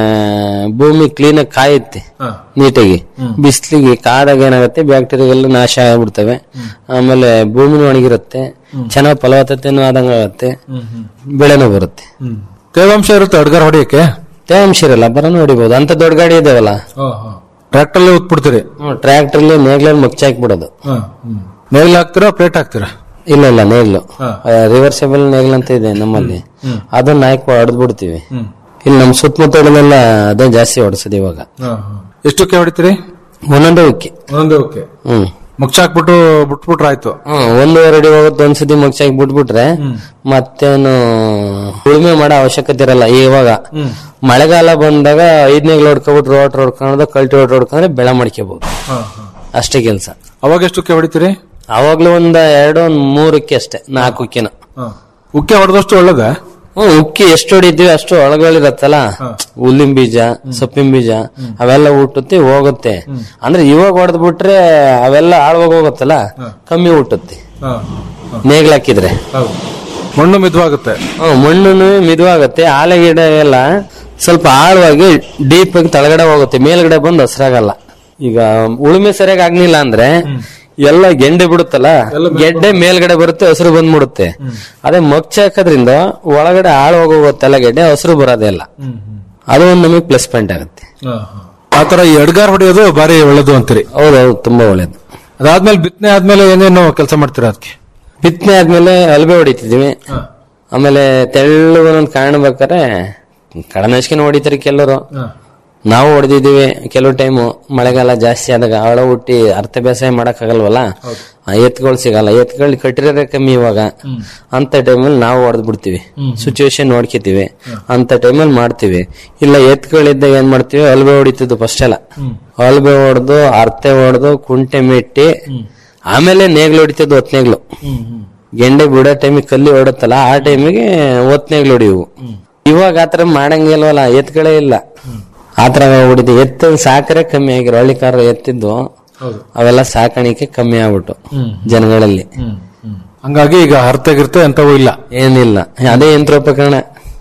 ಭೂಮಿ ಕ್ಲೀನ್ ಆಗಿ ಕಾಯುತ್ತೆ ನೀಟಾಗಿ ಬಿಸಿಲಿಗೆ ಕಾದಾಗ ಏನಾಗುತ್ತೆ ಬ್ಯಾಕ್ಟೀರಿಯಾಗೆಲ್ಲ ನಾಶ ಆಗ್ಬಿಡ್ತವೆ ಆಮೇಲೆ ಭೂಮಿನೂ ಒಣಗಿರುತ್ತೆ ಚೆನ್ನಾಗಿ ಫಲವತ್ತತೆನೂ ಆದಂಗ ಆಗುತ್ತೆ ಬೆಳೆನೂ ಬರುತ್ತೆ ತೇವಾಂಶ ಇರುತ್ತೆ ಅಡ್ಗಾರ ಹೊಡಿಯಕ್ಕೆ ತೇವಾಂಶ ಇರಲ್ಲ ಬರನು ಹೊಡಿಬಹುದು ಅಂತ ದೊಡ್ಡ ಗಾಡಿ ಇದಾವಲ್ಲ ಟ್ರ್ಯಾಕ್ಟರ್ ಉತ್ಬಿಡ್ತೀರಿ ಟ್ರ್ಯಾಕ್ಟರ್ಲಿ ನೇಗ್ಲಲ್ಲಿ ಮುಚ್ಚಿ ಹಾಕ್ಬಿಡೋದು ನೇಗಿಲ್ ಹಾಕ್ತೀರಾ ಪ್ಲೇಟ್ ಹಾಕ್ತೀರಾ ಇಲ್ಲ ಇಲ್ಲ ನೇಗ್ಲು ರಿವರ್ಸಬಲ್ ನೇಗ್ಲು ಅಂತ ಇದೆ ನಮ್ಮಲ್ಲಿ ಅದನ್ನ ಹಾಕಿ ಹೊಡೆದ್ ಬಿಡ್ತೀವಿ ಇಲ್ಲಿ ನಮ್ ಸುತ್ತಮುತ್ತಲೆಲ್ಲ ಅದೇ ಜಾಸ್ತಿ ಹೊಡ್ಸೋದು ಇವಾಗ ಎಷ್ಟಕ್ಕೆ ಹೊಡಿತೀರಿ ಒಂದೊಂದೇ ಉಕ್ಕಿ ಒಂದೇ ಓಕೆ ಹ್ಮ್ ಮುಚ್ಚ ಹಾಕ್ಬಿಟ್ಟು ಬಿಟ್ಬಿಟ್ರೆ ಆಯ್ತು ಹ್ಮ್ ಒಂದೂವರೆ ಅಡಿ ಹೋಗುತ್ತೆ ಒಂದ್ಸತಿ ಮುಗ್ಸಾಗಿ ಬಿಟ್ಬಿಟ್ರೆ ಮತ್ತೇನು ಉಳುಮೆ ಮಾಡೋ ಅವಶ್ಯಕತೆ ಇರಲ್ಲ ಇವಾಗ ಮಳೆಗಾಲ ಬಂದಾಗ ಐದನೇಗ್ಲು ಹೊಡ್ಕೊಬಿಟ್ಟು ರೋಟ್ ಹೊಡ್ಕೊಂಡು ಕಲ್ಟಿ ರೋಟ್ ಹೊಡ್ಕೊಂಡ್ರೆ ಬೆಳೆ ಮಾಡ್ಕೋಬಹುದು ಅಷ್ಟೇ ಕೆಲಸ ಅವಾಗ ಎಷ್ಟಕ್ಕೆ ಹೊಡಿತೀರಿ ಅವಾಗ್ಲೂ ಒಂದ್ ಎರಡು ಒಂದ್ ಮೂರಕ್ಕೆ ಅಷ್ಟೇ ನಾಲ್ಕು ಉಕ್ಕಿನ ಉಕ್ಕೆ ಹೊಡೆದಷ್ಟು ಒಳ್ಳೇದ ಹ್ಮ್ ಉಕ್ಕಿ ಎಷ್ಟು ಹೊಡಿತೀವಿ ಅಷ್ಟು ಒಳಗಳಿರತ್ತಲ್ಲ ಹುಲ್ಲಿನ ಬೀಜ ಸೊಪ್ಪಿನ ಬೀಜ ಅವೆಲ್ಲ ಹುಟ್ಟುತ್ತೆ ಹೋಗುತ್ತೆ ಅಂದ್ರೆ ಇವಾಗ ಹೊಡೆದ್ ಬಿಟ್ರೆ ಅವೆಲ್ಲ ಆಳ್ವಾಗ ಹೋಗುತ್ತಲ್ಲ ಕಮ್ಮಿ ಹುಟ್ಟುತ್ತೆ ನೇಗ್ಲ್ ಹಾಕಿದ್ರೆ ಮಣ್ಣು ಮಿದ್ವಾಗುತ್ತೆ ಹ್ಮ್ ಮಣ್ಣು ಮಿದುವಾಗುತ್ತೆ ಆಲೆಗಿಡ ಎಲ್ಲ ಸ್ವಲ್ಪ ಆಳವಾಗಿ ಡೀಪ್ ಆಗಿ ತಳಗಡೆ ಹೋಗುತ್ತೆ ಮೇಲ್ಗಡೆ ಬಂದು ಹಸ್ರಾಗಲ್ಲ ಈಗ ಉಳುಮೆ ಸರಿಯಾಗಿ ಆಗ್ಲಿಲ್ಲ ಅಂದ್ರೆ ಎಲ್ಲ ಗೆಂಡೆ ಬಿಡುತ್ತಲ್ಲ ಗೆಡ್ಡೆ ಮೇಲ್ಗಡೆ ಬರುತ್ತೆ ಹಸಿರು ಬಂದ್ಬಿಡುತ್ತೆ ಅದೇ ಮಗ್ಚ ಹಾಕೋದ್ರಿಂದ ಒಳಗಡೆ ಆಳ ಹೋಗುತ್ತಲ್ಲ ಗೆಡ್ಡೆ ಹಸಿರು ಬರೋದೇ ಇಲ್ಲ ಅದು ಒಂದು ನಮಗೆ ಪ್ಲಸ್ ಪಾಯಿಂಟ್ ಆಗುತ್ತೆ ಆತರ ಈ ಅಡ್ಗಾರ್ ಹೊಡೆಯೋದು ಬಾರಿ ಒಳ್ಳೇದು ಅಂತೀರಿ ಹೌದೌದು ತುಂಬಾ ಒಳ್ಳೇದು ಅದಾದ್ಮೇಲೆ ಬಿತ್ತನೆ ಆದ್ಮೇಲೆ ಏನೇನು ಕೆಲಸ ಮಾಡ್ತೀರಾ ಅದಕ್ಕೆ ಬಿತ್ತನೆ ಆದ್ಮೇಲೆ ಅಲ್ಬೆ ಹೊಡಿತಿದ್ವಿ ಆಮೇಲೆ ತೆಳ್ಳಗೆ ಒಂದೊಂದು ಕಾಣ್ಬೇಕಾರೆ ಕಳನಶಿಕೆನ ಹೊಡಿತಾರೆ ಕೆಲವರು ನಾವು ಹೊಡೆದಿದ್ದೀವಿ ಕೆಲವು ಟೈಮು ಮಳೆಗಾಲ ಜಾಸ್ತಿ ಆದಾಗ ಆಳ ಹುಟ್ಟಿ ಅರ್ಥ ಬೇಸಾಯ ಮಾಡಕ್ ಆಗಲ್ವಲ್ಲ ಆ ಎತ್ಗಳು ಸಿಗಲ್ಲ ಎತ್ಗಳು ಕಟ್ಟಿರೋದೇ ಕಮ್ಮಿ ಇವಾಗ ಅಂತ ಟೈಮಲ್ಲಿ ನಾವು ಹೊಡೆದ್ ಬಿಡ್ತೀವಿ ಸಿಚುವೇಶನ್ ನೋಡ್ಕಿತೀವಿ ಅಂತ ಟೈಮಲ್ಲಿ ಮಾಡ್ತೀವಿ ಇಲ್ಲ ಎತ್ಗಳಿದ್ದಾಗ ಏನ್ ಮಾಡ್ತೀವಿ ಅಲ್ಬೆ ಹೊಡಿತಿದ್ದು ಫಸ್ಟ್ ಎಲ್ಲ ಅಲ್ಬೆ ಹೊಡೆದು ಅರ್ತೆ ಹೊಡೆದು ಕುಂಟೆ ಮೆಟ್ಟಿ ಆಮೇಲೆ ನೇಗ್ಲು ಹೊಡಿತಿದ್ದು ಒತ್ನೇಗ್ಲು ಗೆಂಡೆ ಬಿಡೋ ಟೈಮಿಗೆ ಕಲ್ಲಿ ಹೊಡುತ್ತಲ್ಲ ಆ ಟೈಮಿಗೆ ಒತ್ನೇಗ್ಲು ಹೊಡಿವು ಇವಾಗ ಆತರ ಮಾಡಂಗಿಲ್ವಲ್ಲ ಎತ್ಗಳೇ ಇಲ್ಲ ಆತರ ಹೊಡಿತು ಎತ್ತ ಸಾಕರೆ ಕಮ್ಮಿ ಆಗಿರೋ ಹಳ್ಳಿಕಾರ ಎತ್ತಿದ್ದು ಅವೆಲ್ಲ ಸಾಕಾಣಿಕೆ ಕಮ್ಮಿ ಆಗ್ಬಿಟ್ಟು ಜನಗಳಲ್ಲಿ ಹಂಗಾಗಿ ಈಗ ಹರ್ತೆಗಿರ್ತೆ ಎಂತವೂ ಇಲ್ಲ ಏನಿಲ್ಲ ಅದೇ ಯಂತ್ರೋಪಕರಣ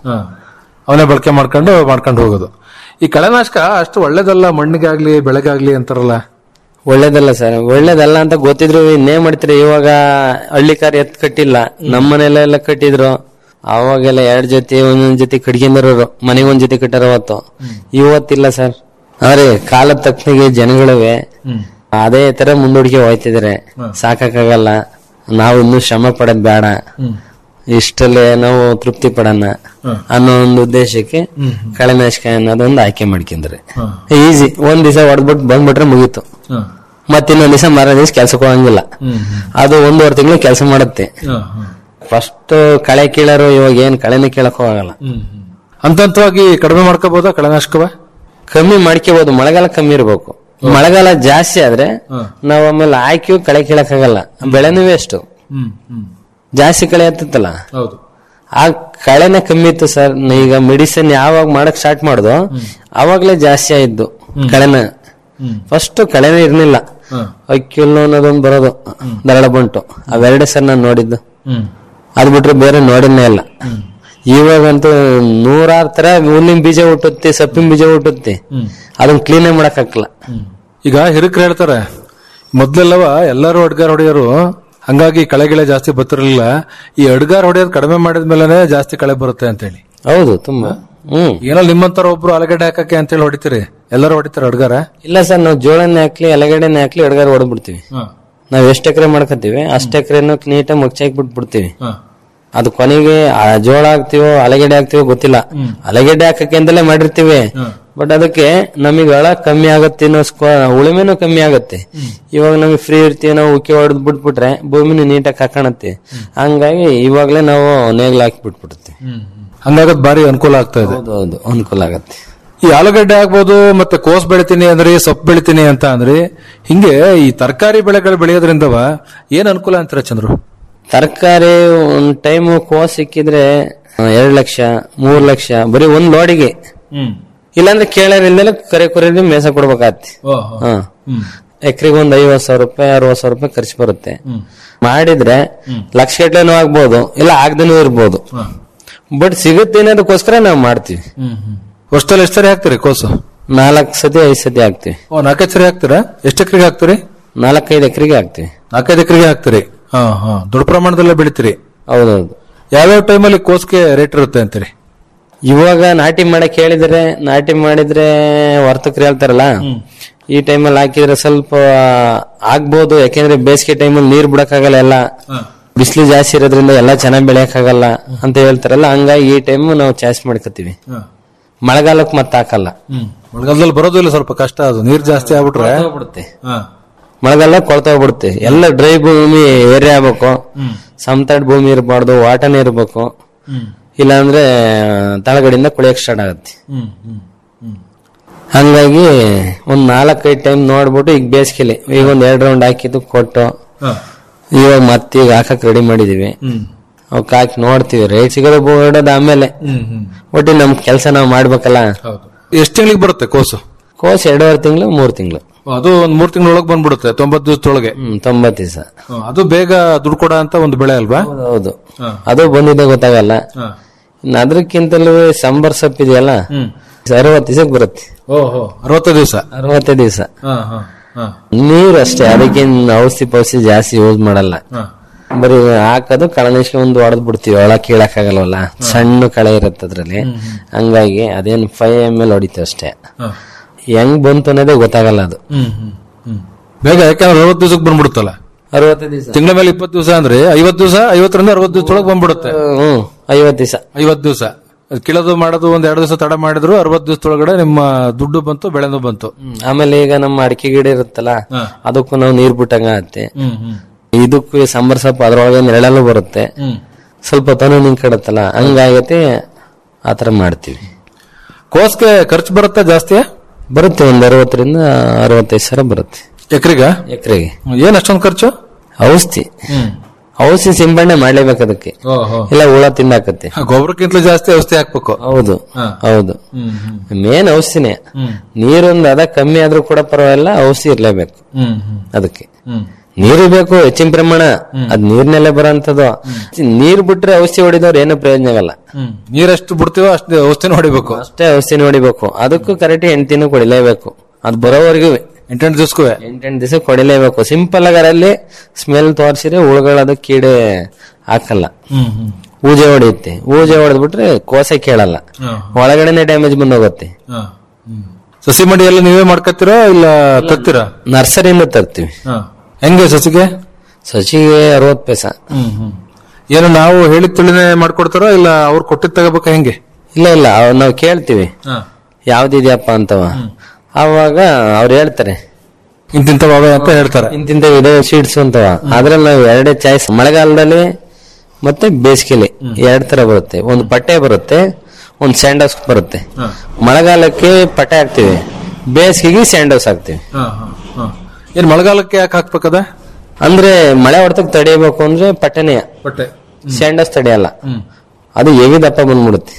ಅವನೇ ಬಳಕೆ ಮಾಡ್ಕೊಂಡು ಮಾಡ್ಕೊಂಡು ಹೋಗೋದು ಈ ಕಳೆನಾಶಕ ಅಷ್ಟು ಒಳ್ಳೇದಲ್ಲ ಮಣ್ಣಿಗಾಗ್ಲಿ ಬೆಳೆಗಾಗ್ಲಿ ಅಂತಾರಲ್ಲ ಒಳ್ಳೇದಲ್ಲ ಸರ್ ಒಳ್ಳೇದಲ್ಲ ಅಂತ ಗೊತ್ತಿದ್ರು ಇನ್ನೇ ಮಾಡ್ತೀರಿ ಇವಾಗ ಹಳ್ಳಿಕಾರ ಎತ್ ಕಟ್ಟಿಲ್ಲ ನಮ್ಮ ಮನೆಯಲ್ಲೆಲ್ಲ ಕಟ್ಟಿದ್ರು ಅವಾಗೆಲ್ಲ ಎರಡ್ ಜೊತೆ ಒಂದೊಂದ್ ಜೊತೆ ಕಟ್ಕೊಂಡಿರೋರು ಮನೆಗೆ ಒಂದ್ ಜೊತೆ ಕಟ್ಟಾರ ಅವತ್ತು ಇವತ್ತಿಲ್ಲ ಸರ್ ಆದ್ರೆ ಕಾಲದ ತಕ್ಕನಿಗೆ ಜನಗಳಿವೆ ಅದೇ ತರ ಮುಂದೂಡಿಕೆ ಹೋಯ್ತಿದಾರೆ ಸಾಕಾಗಲ್ಲ ನಾವು ಇನ್ನೂ ಶ್ರಮ ಪಡೋದ್ ಬೇಡ ಇಷ್ಟಲ್ಲೇ ನಾವು ತೃಪ್ತಿ ಪಡೋಣ ಅನ್ನೋ ಒಂದು ಉದ್ದೇಶಕ್ಕೆ ಕಳೆನಾಶಕ ಅನ್ನೋದೊಂದು ಆಯ್ಕೆ ಮಾಡ್ಕೊಂಡ್ರೆ ಈಸಿ ಒಂದ್ ದಿವಸ ಹೊಡೆದ್ಬಿಟ್ಟು ಬಂದ್ಬಿಟ್ರೆ ಮುಗೀತು ಮತ್ತೆ ಇನ್ನೊಂದ್ ದಿವಸ ಮಾರ ದಿವಸ ಕೆಲ್ಸಕ್ಕೆ ಹೋಗಂಗಿಲ್ಲ ಅದು ಒಂದೂವರೆ ತಿಂಗಳು ಕೆಲಸ ಮಾಡುತ್ತೆ ಫಸ್ಟ್ ಕಳೆ ಕೀಳರು ಇವಾಗ ಏನ್ ಕಳೆನೇ ಕೀಳಕ್ ಹೋಗಲ್ಲ ಹಂತವಾಗಿ ಕಡಿಮೆ ಮಾಡ್ಕೋಬಹುದಾ ಕಳೆನಾಶಕವ ಕಮ್ಮಿ ಮಾಡ್ಕೋಬಹುದು ಮಳೆಗಾಲ ಕಮ್ಮಿ ಇರ್ಬೇಕು ಮಳೆಗಾಲ ಜಾಸ್ತಿ ಆದ್ರೆ ನಾವ್ ಆಮೇಲೆ ಹಾಕಿ ಕಳೆ ಕೀಳಕ್ ಆಗಲ್ಲ ಬೆಳೆನೂ ವೇಸ್ಟ್ ಜಾಸ್ತಿ ಕಳೆ ಹತ್ತಲ್ಲ ಹೌದು ಆ ಕಳೆನೇ ಕಮ್ಮಿ ಇತ್ತು ಸರ್ ಈಗ ಮೆಡಿಸಿನ್ ಯಾವಾಗ ಮಾಡಕ್ ಸ್ಟಾರ್ಟ್ ಮಾಡುದು ಅವಾಗ್ಲೇ ಜಾಸ್ತಿ ಆಯ್ತು ಕಳೆನ ಫಸ್ಟ್ ಕಳೆನೇ ಇರ್ಲಿಲ್ಲ ಅಕ್ಕಿಲ್ಲು ಅನ್ನೋದೊಂದು ಬರೋದು ದರಳ ಬಂಟು ಅವೆರಡೇ ಸರ್ ನಾನು ನೋಡಿದ್ದು ಅದ್ ಬಿಟ್ರೆ ಬೇರೆ ನೋಡಿನೇ ಇಲ್ಲ ಇವಾಗಂತೂ ನೂರಾರು ತರ ಹುಲ್ಲಿನ ಬೀಜ ಹುಟ್ಟುತ್ತೆ ಸೊಪ್ಪಿನ ಬೀಜ ಹುಟ್ಟುತ್ತೆ ಅದನ್ನ ಕ್ಲೀನೇ ಮಾಡಕ್ ಆಗಲ್ಲ ಈಗ ಹಿರಕ್ರು ಹೇಳ್ತಾರೆ ಮೊದ್ಲೆಲ್ಲವ ಎಲ್ಲರೂ ಅಡ್ಗಾರ್ ಹೊಡೆಯೋರು ಹಂಗಾಗಿ ಕಳೆಗಿಳೆ ಜಾಸ್ತಿ ಬರ್ತಿರ್ಲಿಲ್ಲ ಈ ಅಡ್ಗಾರ್ ಹೊಡೆಯೋದು ಕಡಿಮೆ ಮಾಡಿದ್ಮೇಲೆ ಜಾಸ್ತಿ ಕಳೆ ಬರುತ್ತೆ ಅಂತ ಹೇಳಿ ಹೌದು ತುಂಬಾ ಹ್ಮ್ ಏನೋ ನಿಮ್ಮಂತರ ಒಬ್ರು ಅಲಗಡೆ ಹಾಕಕ್ಕೆ ಅಂತ ಹೇಳಿ ಹೊಡಿತೀರಿ ಎಲ್ಲರೂ ಹೊಡಿತಾರೆ ಅಡ್ಗಾರ ಇಲ್ಲ ಸರ್ ನಾವು ಜೋಳನೇ ಹಾಕ್ಲಿ ಎಲೆಗಡೆನೆ ಹಾಕ್ಲಿ ಎಡಗಾರ ಹೊಡೆದ್ಬಿಡ್ತೀವಿ ನಾವ್ ಎಷ್ಟ್ ಎಕರೆ ಮಾಡ್ಕೊತೀವಿ ಅಷ್ಟ್ ಎಕರೆನು ನೀಟಾಗಿ ಮುಚ್ಚಾಕಿ ಬಿಟ್ಬಿಡ್ತೀವಿ ಅದು ಕೊನೆಗೆ ಆ ಜೋಳ ಹಾಕ್ತಿವೋ ಅಲಗೆಡೆ ಹಾಕ್ತಿವೋ ಗೊತ್ತಿಲ್ಲ ಅಲಗೆಡೆ ಹಾಕಕ್ಕೆ ಅಂತಲೇ ಮಾಡಿರ್ತೀವಿ ಬಟ್ ಅದಕ್ಕೆ ನಮಗೆ ಹಳ ಕಮ್ಮಿ ಆಗತ್ತೆ ಅನ್ನೋ ಸ್ಕೊ ಉಳುಮೆನೂ ಕಮ್ಮಿ ಆಗತ್ತೆ ಇವಾಗ ನಮಗೆ ಫ್ರೀ ಇರ್ತೀವಿ ನಾವು ಉಕ್ಕಿ ಹೊಡೆದ್ ಬಿಟ್ಬಿಟ್ರೆ ಭೂಮಿನೂ ನೀಟಾಗಿ ಹಾಕಣತ್ತೆ ಹಂಗಾಗಿ ಇವಾಗ್ಲೇ ನಾವು ನೇಗ್ಲು ಹಾಕಿ ಬಿಟ್ಬಿಡುತ್ತೆ ಹಂಗಾಗದ್ ಬಾರಿ ಅನುಕೂಲ ಆಗ್ತಾ ಇದೆ ಹೌದು ಹೌದು ಅನುಕೂಲ ಆಗತ್ತೆ ಈ ಆಲೂಗಡ್ಡೆ ಆಗ್ಬೋದು ಮತ್ತೆ ಕೋಸ್ ಬೆಳಿತೀನಿ ಅಂದ್ರೆ ಸೊಪ್ಪು ಬೆಳಿತೀನಿ ಅಂತ ಅಂದ್ರೆ ಹಿಂಗೆ ಈ ತರಕಾರಿ ಬೆಳೆಗಳು ಬೆಳೆಯೋದ್ರಿಂದವ ಏನ್ ಅನುಕೂಲ ಅಂತೀರ ಚಂದ್ರು ತರಕಾರಿ ಒಂದ್ ಟೈಮ್ ಕೋಸ್ ಸಿಕ್ಕಿದ್ರೆ ಎರಡ್ ಲಕ್ಷ ಮೂರ್ ಲಕ್ಷ ಬರೀ ಒಂದ್ ಲೋಡಿಗೆ ಇಲ್ಲಾಂದ್ರೆ ಕೇಳರಿಲ್ದಲೆ ಕರೆ ಕುರಿ ಮೇಸ ಕೊಡ್ಬೇಕಾಗತ್ತೆ ಹ ಎಕರೆಗೆ ಒಂದ್ ಐವತ್ ಸಾವಿರ ರೂಪಾಯಿ ಅರವತ್ ಸಾವಿರ ರೂಪಾಯಿ ಖರ್ಚು ಬರುತ್ತೆ ಮಾಡಿದ್ರೆ ಲಕ್ಷ ಗಟ್ಲೆನೂ ಆಗ್ಬೋದು ಇಲ್ಲ ಆಗದೇನೂ ಇರ್ಬೋದು ಬಟ್ ಸಿಗುತ್ತೆ ಅನ್ನೋದಕ್ಕೋಸ್ಕರ ನಾವು ಮಾಡ್ತೀವಿ ವರ್ಷದಲ್ಲಿ ಎಷ್ಟು ಸರಿ ಹಾಕ್ತೀರಿ ಕೋಸು ನಾಲ್ಕು ಸತಿ ಐದ್ ಸತಿ ಹಾಕ್ತಿವಿ ಓ ನಾಲ್ಕೈದು ಸರಿ ಹಾಕ್ತೀರಾ ಎಷ್ಟು ಎಕರೆಗೆ ಹಾಕ್ತೀರಿ ನಾಲ್ಕೈದು ಎಕರೆಗೆ ಹಾಕ್ತಿವಿ ನಾಲ್ಕೈದು ಎಕರೆಗೆ ಹಾಕ್ತೀರಿ ಹಾ ಹಾ ದೊಡ್ಡ ಪ್ರಮಾಣದಲ್ಲೇ ಬೆಳಿತೀರಿ ಹೌದೌದು ಯಾವ್ಯಾವ ಟೈಮಲ್ಲಿ ಕೋಸ್ಗೆ ರೇಟ್ ಇರುತ್ತೆ ಅಂತೀರಿ ಇವಾಗ ನಾಟಿ ಮಾಡಕ್ ಹೇಳಿದ್ರೆ ನಾಟಿ ಮಾಡಿದ್ರೆ ವರ್ತಕರು ಹೇಳ್ತಾರಲ್ಲ ಈ ಟೈಮಲ್ಲಿ ಹಾಕಿದ್ರೆ ಸ್ವಲ್ಪ ಆಗ್ಬೋದು ಯಾಕೆಂದ್ರೆ ಬೇಸಿಗೆ ಟೈಮಲ್ಲಿ ನೀರ್ ಬಿಡಕ್ಕಾಗಲ್ಲ ಎಲ್ಲ ಬಿಸಿಲು ಜಾಸ್ತಿ ಇರೋದ್ರಿಂದ ಎಲ್ಲ ಚೆನ್ನಾಗಿ ಬೆಳೆಯಕ್ಕಾಗಲ್ಲ ಅಂತ ಹೇಳ್ತಾರಲ್ಲ ಹಂಗಾಗಿ ಈ ಟೈಮ್ ನಾವು ಚಾಯ್ಸ್ ಮಾಡ್ಕೋತೀವಿ ಮಳೆಗಾಲಕ್ಕೆ ಮತ್ತೆ ಹಾಕಲ್ಲ ಮಳೆಗಾಲದಲ್ಲಿ ಬರೋದು ಇಲ್ಲ ಸ್ವಲ್ಪ ಕಷ್ಟ ಅದು ನೀರ್ ಜಾಸ್ತಿ ಆಗ್ಬಿಟ್ರೆ ಹೋಗ್ಬಿಡುತ್ತೆ ಮಳೆಗಾಲ ಕೊಳ್ತಾ ಹೋಗ್ಬಿಡುತ್ತೆ ಎಲ್ಲ ಡ್ರೈ ಭೂಮಿ ಏರಿಯಾ ಆಗ್ಬೇಕು ಸಮತಟ್ ಭೂಮಿ ಇರಬಾರ್ದು ವಾಟನೇ ಇರ್ಬೇಕು ಇಲ್ಲಾಂದ್ರೆ ತಳಗಡೆಯಿಂದ ಕುಳಿಯಕ್ ಸ್ಟಾರ್ಟ್ ಆಗತ್ತೆ ಹಂಗಾಗಿ ಒಂದ್ ನಾಲ್ಕೈದು ಟೈಮ್ ನೋಡ್ಬಿಟ್ಟು ಈಗ ಬೇಸಿಗೆಲಿ ಈಗ ಒಂದ್ ಎರಡ್ ರೌಂಡ್ ಹಾಕಿದ್ದು ಕೊಟ್ಟು ಇವಾಗ ಮತ್ತೆ ಈಗ ಹಾಕಕ್ ರೆಡಿ ಮಾಡಿದೀವಿ ಅವಕ್ ಹಾಕಿ ನೋಡ್ತೀವಿ ರೇಟ್ ಸಿಗೋದು ಬಿಡೋದು ಆಮೇಲೆ ಒಟ್ಟು ನಮ್ ಕೆಲಸ ನಾವು ಮಾಡ್ಬೇಕಲ್ಲ ಎಷ್ಟು ತಿಂಗಳಿಗೆ ಬರುತ್ತೆ ಕೋಸು ಕೋರ್ಸ್ ಎರಡೂವರೆ ತಿಂಗಳು ಮೂರ್ ತಿಂಗಳು ಅದು ಒಂದ್ ಮೂರ್ ತಿಂಗಳೊಳಗೆ ಬಂದ್ಬಿಡುತ್ತೆ ತೊಂಬತ್ತು ದಿವಸದೊಳಗೆ ಹ್ಮ್ ತೊಂಬತ್ತು ದಿವಸ ಅದು ಬೇಗ ದುಡ್ಡು ಕೊಡ ಅಂತ ಒಂದು ಬೆಳೆ ಅಲ್ವಾ ಹೌದು ಅದು ಬಂದಿದೆ ಗೊತ್ತಾಗಲ್ಲ ಇನ್ನು ಅದಕ್ಕಿಂತಲೂ ಸಂಬರ್ ಸೊಪ್ಪು ಇದೆಯಲ್ಲ ಅರವತ್ತು ದಿವಸಕ್ಕೆ ಬರುತ್ತೆ ಓಹೋ ಅರವತ್ತು ದಿವಸ ಅರವತ್ತೇ ದಿವಸ ನೀರು ಅಷ್ಟೇ ಅದಕ್ಕೇನು ಔಷಧಿ ಪೌಷಧಿ ಜಾಸ್ತಿ ಯೂಸ್ ಮಾಡಲ್ಲ ಬರೀ ಹಾಕೋದು ಕಳನಿಸ್ಕೆ ಒಂದು ಹೊಡೆದ್ ಬಿಡ್ತೀವಿ ಒಳ ಕೀಳಕ್ಕಾಗಲ್ವಲ್ಲ ಸಣ್ಣ ಕಳೆ ಇರುತ್ತೆ ಅದ್ರಲ್ಲಿ ಹಂಗಾಗಿ ಅದೇನು ಫೈವ್ ಎಮ್ ಎಲ್ ಹೊಡಿತೀವಿ ಅಷ್ಟೇ ಹೆಂಗ್ ಬಂತು ಅನ್ನೋದೇ ಗೊತ್ತಾಗಲ್ಲ ಅದು ಬೇಗ ಯಾಕಂದ್ರೆ ಅರವತ್ತು ದಿವಸಕ್ಕೆ ಬಂದ್ಬಿಡುತ್ತಲ್ಲ ಅರವತ್ತೇ ದಿವಸ ತಿಂಗಳ ಮೇಲೆ ಇಪ್ಪತ್ತು ದಿವಸ ಅಂದ್ರೆ ಐವತ್ತು ದಿವಸ ಐವತ್ತರಿಂದ ಅರವತ್ತು ದಿವಸದೊಳಗೆ ಬಂದ್ಬಿಡುತ್ತೆ ಹ್ಮ್ ಐವತ್ತು ದಿವಸ ಐವತ್ತು ದಿವಸ ಕಿಳೋದು ಮಾಡೋದು ಒಂದ್ ಎರಡು ದಿವಸ ತಡ ಮಾಡಿದ್ರು ಅರವತ್ತು ದಿವಸದೊಳಗಡೆ ನಿಮ್ಮ ದುಡ್ಡು ಬಂತು ಬೆಳೆನೂ ಬಂತು ಆಮೇಲೆ ಈಗ ನಮ್ಮ ಅಡಿಕೆ ಗಿಡ ಇರುತ್ತಲ್ಲ ಅದಕ್ಕೂ ನಾವು ನೀರ್ ಬಿಟ್ಟಂಗ ಆಗುತ್ತೆ ಇದಕ್ಕೂ ಸಂಬರ್ ಸೊಪ್ಪು ಅದ್ರೊಳಗೆ ನೆರಳಲ್ಲೂ ಬರುತ್ತೆ ಸ್ವಲ್ಪ ತನು ನಿಂತ್ಕೊಡತ್ತಲ್ಲ ಹಂಗಾಗತ್ತೆ ಆತರ ಮಾಡ್ತೀವಿ ಕೋಸ್ಗೆ ಖರ್ಚು ಬರುತ್ತಾ ಜಾಸ್ತಿ ಬರುತ್ತೆ ಒಂದ್ ಅರವತ್ತರಿಂದ ಅರವತ್ತೈದು ಸಾವಿರ ಬರುತ್ತೆ ಎಕರೆಗ ಎಕರೆಗೆ ಏನ್ ಅಷ್ಟೊಂದು ಖರ್ಚು ಔಷಧಿ ಔಷಧಿ ಸಿಂಪಡಣೆ ಮಾಡ್ಲೇಬೇಕು ಅದಕ್ಕೆ ಇಲ್ಲ ಹುಳ ತಿಂದಾಕತ್ತೆ ಗೊಬ್ಬರಕ್ಕಿಂತ ಜಾಸ್ತಿ ಔಷಧಿ ಹಾಕ್ಬೇಕು ಹೌದು ಹೌದು ಮೇನ್ ಔಷಧಿನೇ ನೀರೊಂದು ಅದ ಕಮ್ಮಿ ಆದ್ರೂ ಕೂಡ ಪರವಾಗಿಲ್ಲ ಔಷಧಿ ಇರ್ಲೇಬೇಕು ಅದಕ್ಕೆ ನೀರು ಬೇಕು ಹೆಚ್ಚಿನ ಪ್ರಮಾಣ ಅದ್ ನೀರ್ನಲ್ಲೇ ಬರೋಂಥದ್ದು ನೀರ್ ಬಿಟ್ರೆ ಔಷಧಿ ಹೊಡಿದವ್ರು ಏನು ಪ್ರಯೋಜನ ಆಗಲ್ಲ ನೀರೆಷ್ಟು ಬಿಡ್ತೀವೋ ಅಷ್ಟು ಔಷಧಿನ ಹೊಡಿಬೇಕು ಅಷ್ಟೇ ಔಷಧಿ ಹೊಡಿಬೇಕು ಅದಕ್ಕೂ ಕರೆಕ್ಟ್ ಎಂಟಿನೂ ಕೊಡಿಲೇಬೇಕು ಅದ್ ಬರೋವರೆಗೂ ಎಂಟೆಂಟು ದಿವಸಕ್ಕೂ ಎಂಟೆಂಟು ದಿವಸ ಕೊಡಿಲೇಬೇಕು ಸಿಂಪಲ್ ಆಗಿ ಅದರಲ್ಲಿ ಸ್ಮೆಲ್ ತೋರಿಸಿದ್ರೆ ಹುಳುಗಳದ ಕೀಡೆ ಹಾಕಲ್ಲ ಊಜೆ ಹೊಡೆಯುತ್ತೆ ಊಜೆ ಹೊಡೆದ್ಬಿಟ್ರೆ ಕೋಸೆ ಕೇಳಲ್ಲ ಒಳಗಡೆನೆ ಡ್ಯಾಮೇಜ್ ಬಂದೋಗುತ್ತೆ ಸಸಿ ಮಡಿ ಎಲ್ಲ ನೀವೇ ಮಾಡ್ಕೊತೀರಾ ಇಲ್ಲ ತರ್ತೀರಾ ನರ್ಸರಿಯಿಂದ ತರ್ತೀವಿ ಹೆಂಗೆ ಸಸಿಗೆ ಸಸಿಗೆ ಅರವತ್ತು ಪೈಸ ಏನು ನಾವು ಹೇಳಿದ ತುಳಿನೇ ಮಾಡ್ಕೊಡ್ತಾರೋ ಇಲ್ಲ ಅವ್ರು ಕೊಟ್ಟಿದ್ ತಗೋಬೇಕಾ ಹೆಂಗೆ ಇಲ್ಲ ಇಲ್ಲ ಅವ್ ನಾವು ಕೇಳ್ತೀವಿ ಯಾವ್ದಿದ್ಯಪ್ಪ ಅಂತವ ಅವಾಗ ಅವ್ರು ಹೇಳ್ತಾರೆ ಇಂತಿಂತವೇ ಅಂತ ಹೇಳ್ತಾರೆ ಇಂತಿಂತ ಇದೆ ಶೀಟ್ಸ್ ಅಂತವ ಅದ್ರಲ್ಲಿ ನಾವು ಎರಡೇ ಚಾಯ್ಸ್ ಮಳೆಗಾಲದಲ್ಲಿ ಮತ್ತೆ ಬೇಸಿಗೆಲಿ ಎರಡ್ ತರ ಬರುತ್ತೆ ಒಂದು ಪಟ್ಟೆ ಬರುತ್ತೆ ಒಂದು ಸ್ಯಾಂಡೋಸ್ ಬರುತ್ತೆ ಮಳೆಗಾಲಕ್ಕೆ ಪಟ್ಟೆ ಹಾಕ್ತಿವಿ ಬೇಸಿಗೆಗೆ ಸ್ಯಾಂಡೋಸ್ ಹಾಕ್ತಿವಿ ಏನ್ ಮಳೆಗಾಲಕ್ಕೆ ಯಾಕೆ ಹಾಕ್ಬೇಕದ ಅಂದ್ರೆ ಮಳೆ ಹೊಡೆತಕ್ಕೆ ತಡೆಯಬೇಕು ಅಂದ್ರೆ ಪಟ್ಟೆನೇ ಬಟ್ಟೆ ಸ್ಯಾಂಡೋಸ್ ತಡೆಯಲ್ಲ ಅದು ಹೆವಿ ದಪ್ಪ ಬಂದ್ಬಿಡುತ್ತೆ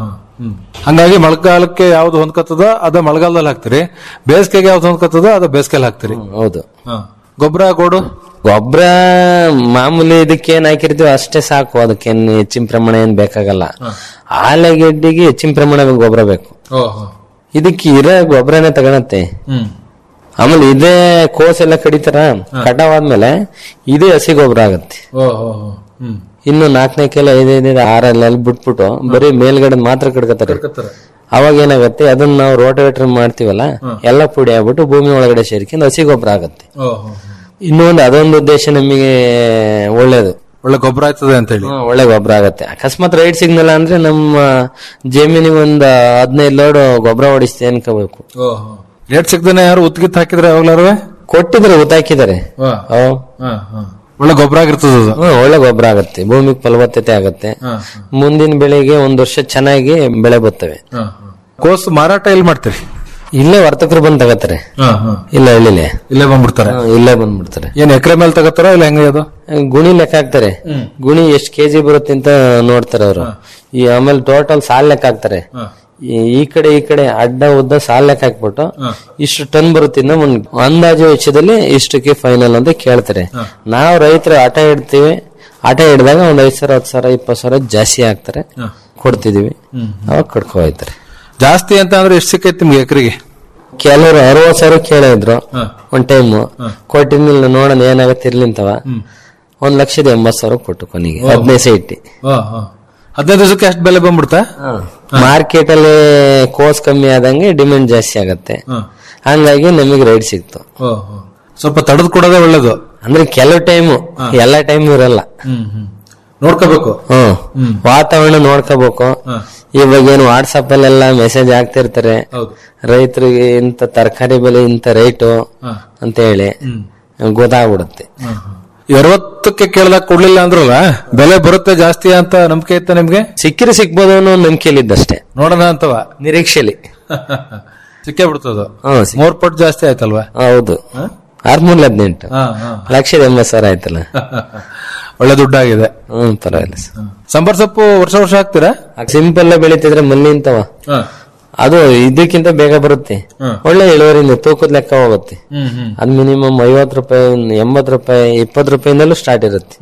ಹಂಗಾಗಿ ಮಳೆಗಾಲಕ್ಕೆ ಯಾವ್ದು ಹೊಂದ್ಕತ್ತದ ಅದ ಮಳೆಗಾಲದಲ್ಲಿ ಹಾಕ್ತಿರಿ ಬೇಸಿಗೆಗೆ ಯಾವ್ದು ಹೊಂದ್ಕತ್ತದ ಅದ ಬೇಸಿಗೆಯಲ್ಲಿ ಹಾಕ್ತಿರಿ ಹೌದು ಗೊಬ್ಬರ ಗೋಡು ಗೊಬ್ಬರ ಮಾಮೂಲಿ ಇದಕ್ಕೆ ಏನ್ ಹಾಕಿರ್ತೀವಿ ಅಷ್ಟೇ ಸಾಕು ಅದಕ್ಕೇನ್ ಹೆಚ್ಚಿನ ಪ್ರಮಾಣ ಏನ್ ಬೇಕಾಗಲ್ಲ ಆಲೆಗೆಡ್ಡಿಗೆ ಹೆಚ್ಚಿನ ಪ್ರಮಾಣ ಗೊಬ್ಬರ ಬೇಕು ಇದಕ್ಕೆ ಇರೋ ಗೊಬ್ಬರನೇ ತಗೊಳತ್ತೆ ಆಮೇಲೆ ಇದೇ ಕೋಸ್ ಎಲ್ಲ ಕಡಿತಾರ ಕಟಾವ್ ಆದ್ಮೇಲೆ ಇದೇ ಹಸಿ ಗೊಬ್ಬರ ಆಗತ್ತೆ ಇನ್ನು ನಾಲ್ಕನೇ ಕೆಲ ಐದೈದು ಆರಲ್ಲಿ ಬಿಟ್ಬಿಟ್ಟು ಬರೀ ಮೇಲ್ಗಡೆ ಮಾತ್ರ ಕಡ್ಕತಾರೆ ಅವಾಗ ಏನಾಗತ್ತೆ ಅದನ್ನ ನಾವು ರೋಟೋವೇಟರ್ ಮಾಡ್ತೀವಲ್ಲ ಎಲ್ಲ ಪುಡಿ ಆಗ್ಬಿಟ್ಟು ಭೂಮಿ ಒಳಗಡೆ ಸೇರ್ಕೊಂಡು ಹಸಿ ಗೊಬ್ಬರ ಆಗತ್ತೆ ಇನ್ನೂ ಒಂದು ಅದೊಂದು ಉದ್ದೇಶ ನಮಗೆ ಒಳ್ಳೇದು ಒಳ್ಳೆ ಗೊಬ್ಬರ ಆಯ್ತದೆ ಅಂತ ಹೇಳಿ ಹ್ಮ್, ಒಳ್ಳೆ ಗೊಬ್ಬರ ಆಗತ್ತೆ ಅಕಸ್ಮಾತ್ ರೈಟ್ ಸಿಗ್ನಲ್ಲ ಅಂದ್ರೆ ನಮ್ಮ ಜಮೀನಿಗೆ ಒಂದ್ ಹದಿನೈದು ಲೋಡ್ ಗೊಬ್ಬರ ಹೊಡಿಸ್ತೆ ಅನ್ಕೋಬೇಕು ರೇಟ್ ಸಿಗ್ದೇನೆ ಯಾರು ಉತ್ಗಿತ್ ಹಾಕಿದ್ರೆ ಯಾವಾಗ್ಲಾರು ಕೊಟ್ಟಿದ್ರೆ ಗೊತ್ತಾಕಿದ್ದಾರೆ ಒಳ್ಳೆ ಗೊಬ್ಬರ ಆಗಿರ್ತದ ಅದು ಹ್ಮ್, ಒಳ್ಳೆ ಗೊಬ್ಬರ ಆಗತ್ತೆ ಭೂಮಿಗೆ ಫಲವತ್ತತೆ ಆಗತ್ತೆ ಮುಂದಿನ ಬೆಳೆಗೆ ಒಂದ್ ವರ್ಷ ಚೆನ್ನಾಗಿ ಬೆಳೆ ಬರ್ತವೆ ಕೋಸು ಮಾರಾಟ ಎಲ್ಲಿ ಮಾಡ್ತೀರಿ ಇಲ್ಲೇ ವರ್ತಕರು ಬಂದ್ ತಗತ್ತಾರೆ ಇಲ್ಲ ಹಳ್ಳಿಲೆ ಇಲ್ಲೇ ಬಂದ್ಬಿಡ್ತಾರೆ ಹ್ಮ್, ಇಲ್ಲೇ ಬಂದ್ಬಿಡ್ತಾರೆ ಏನ್ ಎಕರೆ ಮೇಲೆ ತಗೋತಾರ ಇಲ್ಲ ಹೆಂಗ ಅದು ಗುಣಿ ಲೆಕ್ಕ ಹಾಕ್ತಾರೆ ಗುಣಿ ಎಷ್ಟ್ ಕೆಜಿ ಬರುತ್ತೆ ಅಂತ ನೋಡ್ತಾರೆ ಅವರು ಈ ಆಮೇಲೆ ಟೋಟಲ್ ಸಾಲ್ ಲೆಕ್ಕ ಹಾಕ್ತಾರೆ ಈ- ಈ ಕಡೆ ಈ ಕಡೆ ಅಡ್ಡ ಉದ್ದ ಸಾಲ್ ಲೆಕ್ಕ ಹಾಕ್ಬಿಟ್ಟು ಇಷ್ಟು ಟನ್ ಬರುತ್ತೆ ಇನ್ನು ಒಂದ್ ಅಂದಾಜು ವೆಚ್ಚದಲ್ಲಿ ಇಷ್ಟಕ್ಕೆ ಫೈನಲ್ ಅಂತ ಕೇಳ್ತಾರೆ ನಾವು ರೈತರು ಆಟ ಇಡ್ತೀವಿ ಆಟ ಹಿಡಿದಾಗ ಒಂದ್ ಐದ್ ಸಾವಿರ ಹತ್ತು ಸಾವಿರ ಇಪ್ಪತ್ತು ಸಾವಿರ ಜಾಸ್ತಿ ಹಾಕ್ತಾರೆ ಕೊಡ್ತಿದೀವಿ ಅವಾಗ ಕಡ್ಕೊ ಹೋಯ್ತಾರೆ ಜಾಸ್ತಿ ಅಂತ ಅಂದ್ರೆ ಎಷ್ಟು ಸಿಕ್ಕೈತಿ ನಿಮ್ಗೆ ಎಕರೆಗೆ ಕೆಲವರು ಅರವತ್ ಸಾವಿರ ಕೇಳಿದ್ರು ಒಂದ್ ಟೈಮ್ ಕೊಟ್ಟಿನಿಲ್ಲ ನೋಡೋಣ ಏನಾಗತ್ತೆ ಇರ್ಲಿಂತವ ಒಂದ್ ಲಕ್ಷದ ಎಂಬತ್ ಸಾವಿರ ಕೊಟ್ಟು ಕೊನೆಗೆ ಹದಿನೈದು ಇಟ್ಟಿ ಹದಿನೈದು ದಿವಸಕ್ಕೆ ಅಷ್ಟು ಬೆಲೆ ಬಂದ್ಬಿಡ್ತಾ ಮಾರ್ಕೆಟ್ ಅಲ್ಲಿ ಕೋಸ್ ಕಮ್ಮಿ ಆದಂಗೆ ಡಿಮ್ಯಾಂಡ್ ಜಾಸ್ತಿ ಆಗತ್ತೆ ಹಂಗಾಗಿ ನಮಗೆ ರೈಟ್ ಸಿಕ್ತು ಸ್ವಲ್ಪ ತಡೆದು ಕೊಡೋದೇ ಒಳ್ಳೇದು ಅಂದ್ರೆ ಕೆಲವು ಟೈಮು ಎಲ್ಲಾ ಟೈಮ್ ಇರಲ್ಲ ನೋಡ್ಕೋಬೇಕು ಹ್ಮ್ ವಾತಾವರಣ ನೋಡ್ಕೋಬೇಕು ಇವಾಗ ಏನು ವಾಟ್ಸಪ್ ಅಲ್ಲೆಲ್ಲ ಮೆಸೇಜ್ ಹಾಕ್ತಿರ್ತಾರೆ ರೈತರಿಗೆ ಇಂತ ತರಕಾರಿ ಬೆಲೆ ಇಂತ ರೇಟು ಅಂತ ಹೇಳಿ ಗೊತ್ತಾಗ್ಬಿಡುತ್ತೆ ಅರವತ್ತಕ್ಕೆ ಕೇಳಿದಾಗ ಕೊಡ್ಲಿಲ್ಲ ಅಂದ್ರಲ್ಲ ಬೆಲೆ ಬರುತ್ತೆ ಜಾಸ್ತಿ ಅಂತ ನಂಬಿಕೆ ಇತ್ತ ನಿಮ್ಗೆ ಸಿಕ್ಕಿದ್ರೆ ಸಿಕ್ಬೋದು ಅನ್ನೋ ನಂಬಿಕೆಯಲ್ಲಿದ್ದಷ್ಟೇ ನೋಡೋಣ ಅಂತವ ನಿರೀಕ್ಷೆಲಿ ಸಿಕ್ಕೇ ಬಿಡ್ತದ ಹ್ಮ್ ಸಿಕ್- ಮೂರ್ ಪಟ್ಟು ಜಾಸ್ತಿ ಆಯ್ತಲ್ವಾ ಹೌದು ಆರ್ನೂರ ಹದಿನೆಂಟು ಲಕ್ಷದ ಎಂಬತ್ತು ಸಾವಿರ ಆಯ್ತಲ್ಲ ಒಳ್ಳೆ ದುಡ್ಡಾಗಿದೆ ಹ್ಮ್ ಪರವಾಗಿಲ್ಲ ಸರ್ ಸಂಬಾರ್ ಸೊಪ್ಪು ವರ್ಷ ವರ್ಷ ಹಾಕ್ತೀರಾ ಸಿಂಪಲ್ ಬೆಳೀತಿದ್ರೆ ಮಲ್ಲಿ ಇಂತವ ಅದು ಇದಕ್ಕಿಂತ ಬೇಗ ಬರುತ್ತೆ ಒಳ್ಳೆ ಇಳುವರಿಯಿಂದ ತೂಕದ ಲೆಕ್ಕ ಹೋಗುತ್ತೆ ಅದು ಮಿನಿಮಮ್ ಐವತ್ ರೂಪಾಯಿ ಎಂಬತ್ ರೂಪಾಯಿ ಇಪ್ಪತ್ ರೂಪಾಯಿಂದಲೂ ಸ್ಟಾರ್ಟ್ ಇರುತ್ತೆ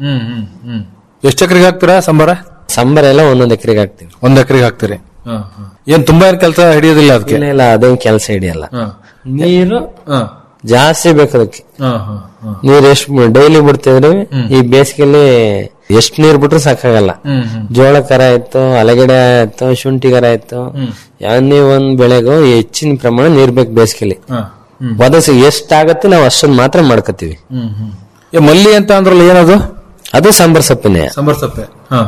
ಎಷ್ಟು ಎಕರೆಗೆ ಹಾಕ್ತೀರಾ ಸಂಬಾರ ಸಂಬರ ಎಲ್ಲ ಒಂದೊಂದ್ ಎಕರೆಗೆ ಹಾಕ್ತಿವಿ ಒಂದ್ ಎಕರೆಗೆ ಹಾಕ್ತೀರಿ ಏನ್ ತುಂಬಾ ಏನ್ ಕೆಲಸ ಹಿಡಿಯೋದಿಲ್ಲ ಅದಕ್ಕೆ ಇಲ್ಲ ಇಲ್ಲ ಅದೇನ್ ಕೆಲಸ ಹಿಡಿಯಲ್ಲ ನೀರು ಜಾಸ್ತಿ ಬೇಕು ಅದಕ್ಕೆ ನೀರ್ ಎಷ್ಟು ಡೈಲಿ ಬಿಡ್ತಿದ್ರೆ ಈ ಬೇಸಿಗೆಯಲ್ಲಿ ಎಷ್ಟ್ ನೀರ್ ಬಿಟ್ರು ಸಾಕಾಗಲ್ಲ ಜೋಳ ಕರ ಆಯ್ತು ಅಲಗಡೆ ಆಯ್ತು ಶುಂಠಿ ಕರ ಆಯ್ತು ಯಾವನ್ನೇ ಒಂದ್ ಬೆಳೆಗೂ ಹೆಚ್ಚಿನ ಪ್ರಮಾಣ ನೀರ್ ಬೇಕು ಬೇಸಿಗೆಲಿ ಒದಸಿ ಎಷ್ಟಾಗತ್ತೆ ನಾವು ಅಷ್ಟೊಂದು ಮಾತ್ರ ಮಾಡ್ಕೋತೀವಿ ಏ, ಮಲ್ಲಿ ಅಂತ ಅಂದ್ರಲ್ಲ ಏನದು ಅದು ಸಾಂಬಾರ್ ಸೊಪ್ಪಿನೇ ಸಂಬಾರ್ ಸೊಪ್ಪೆ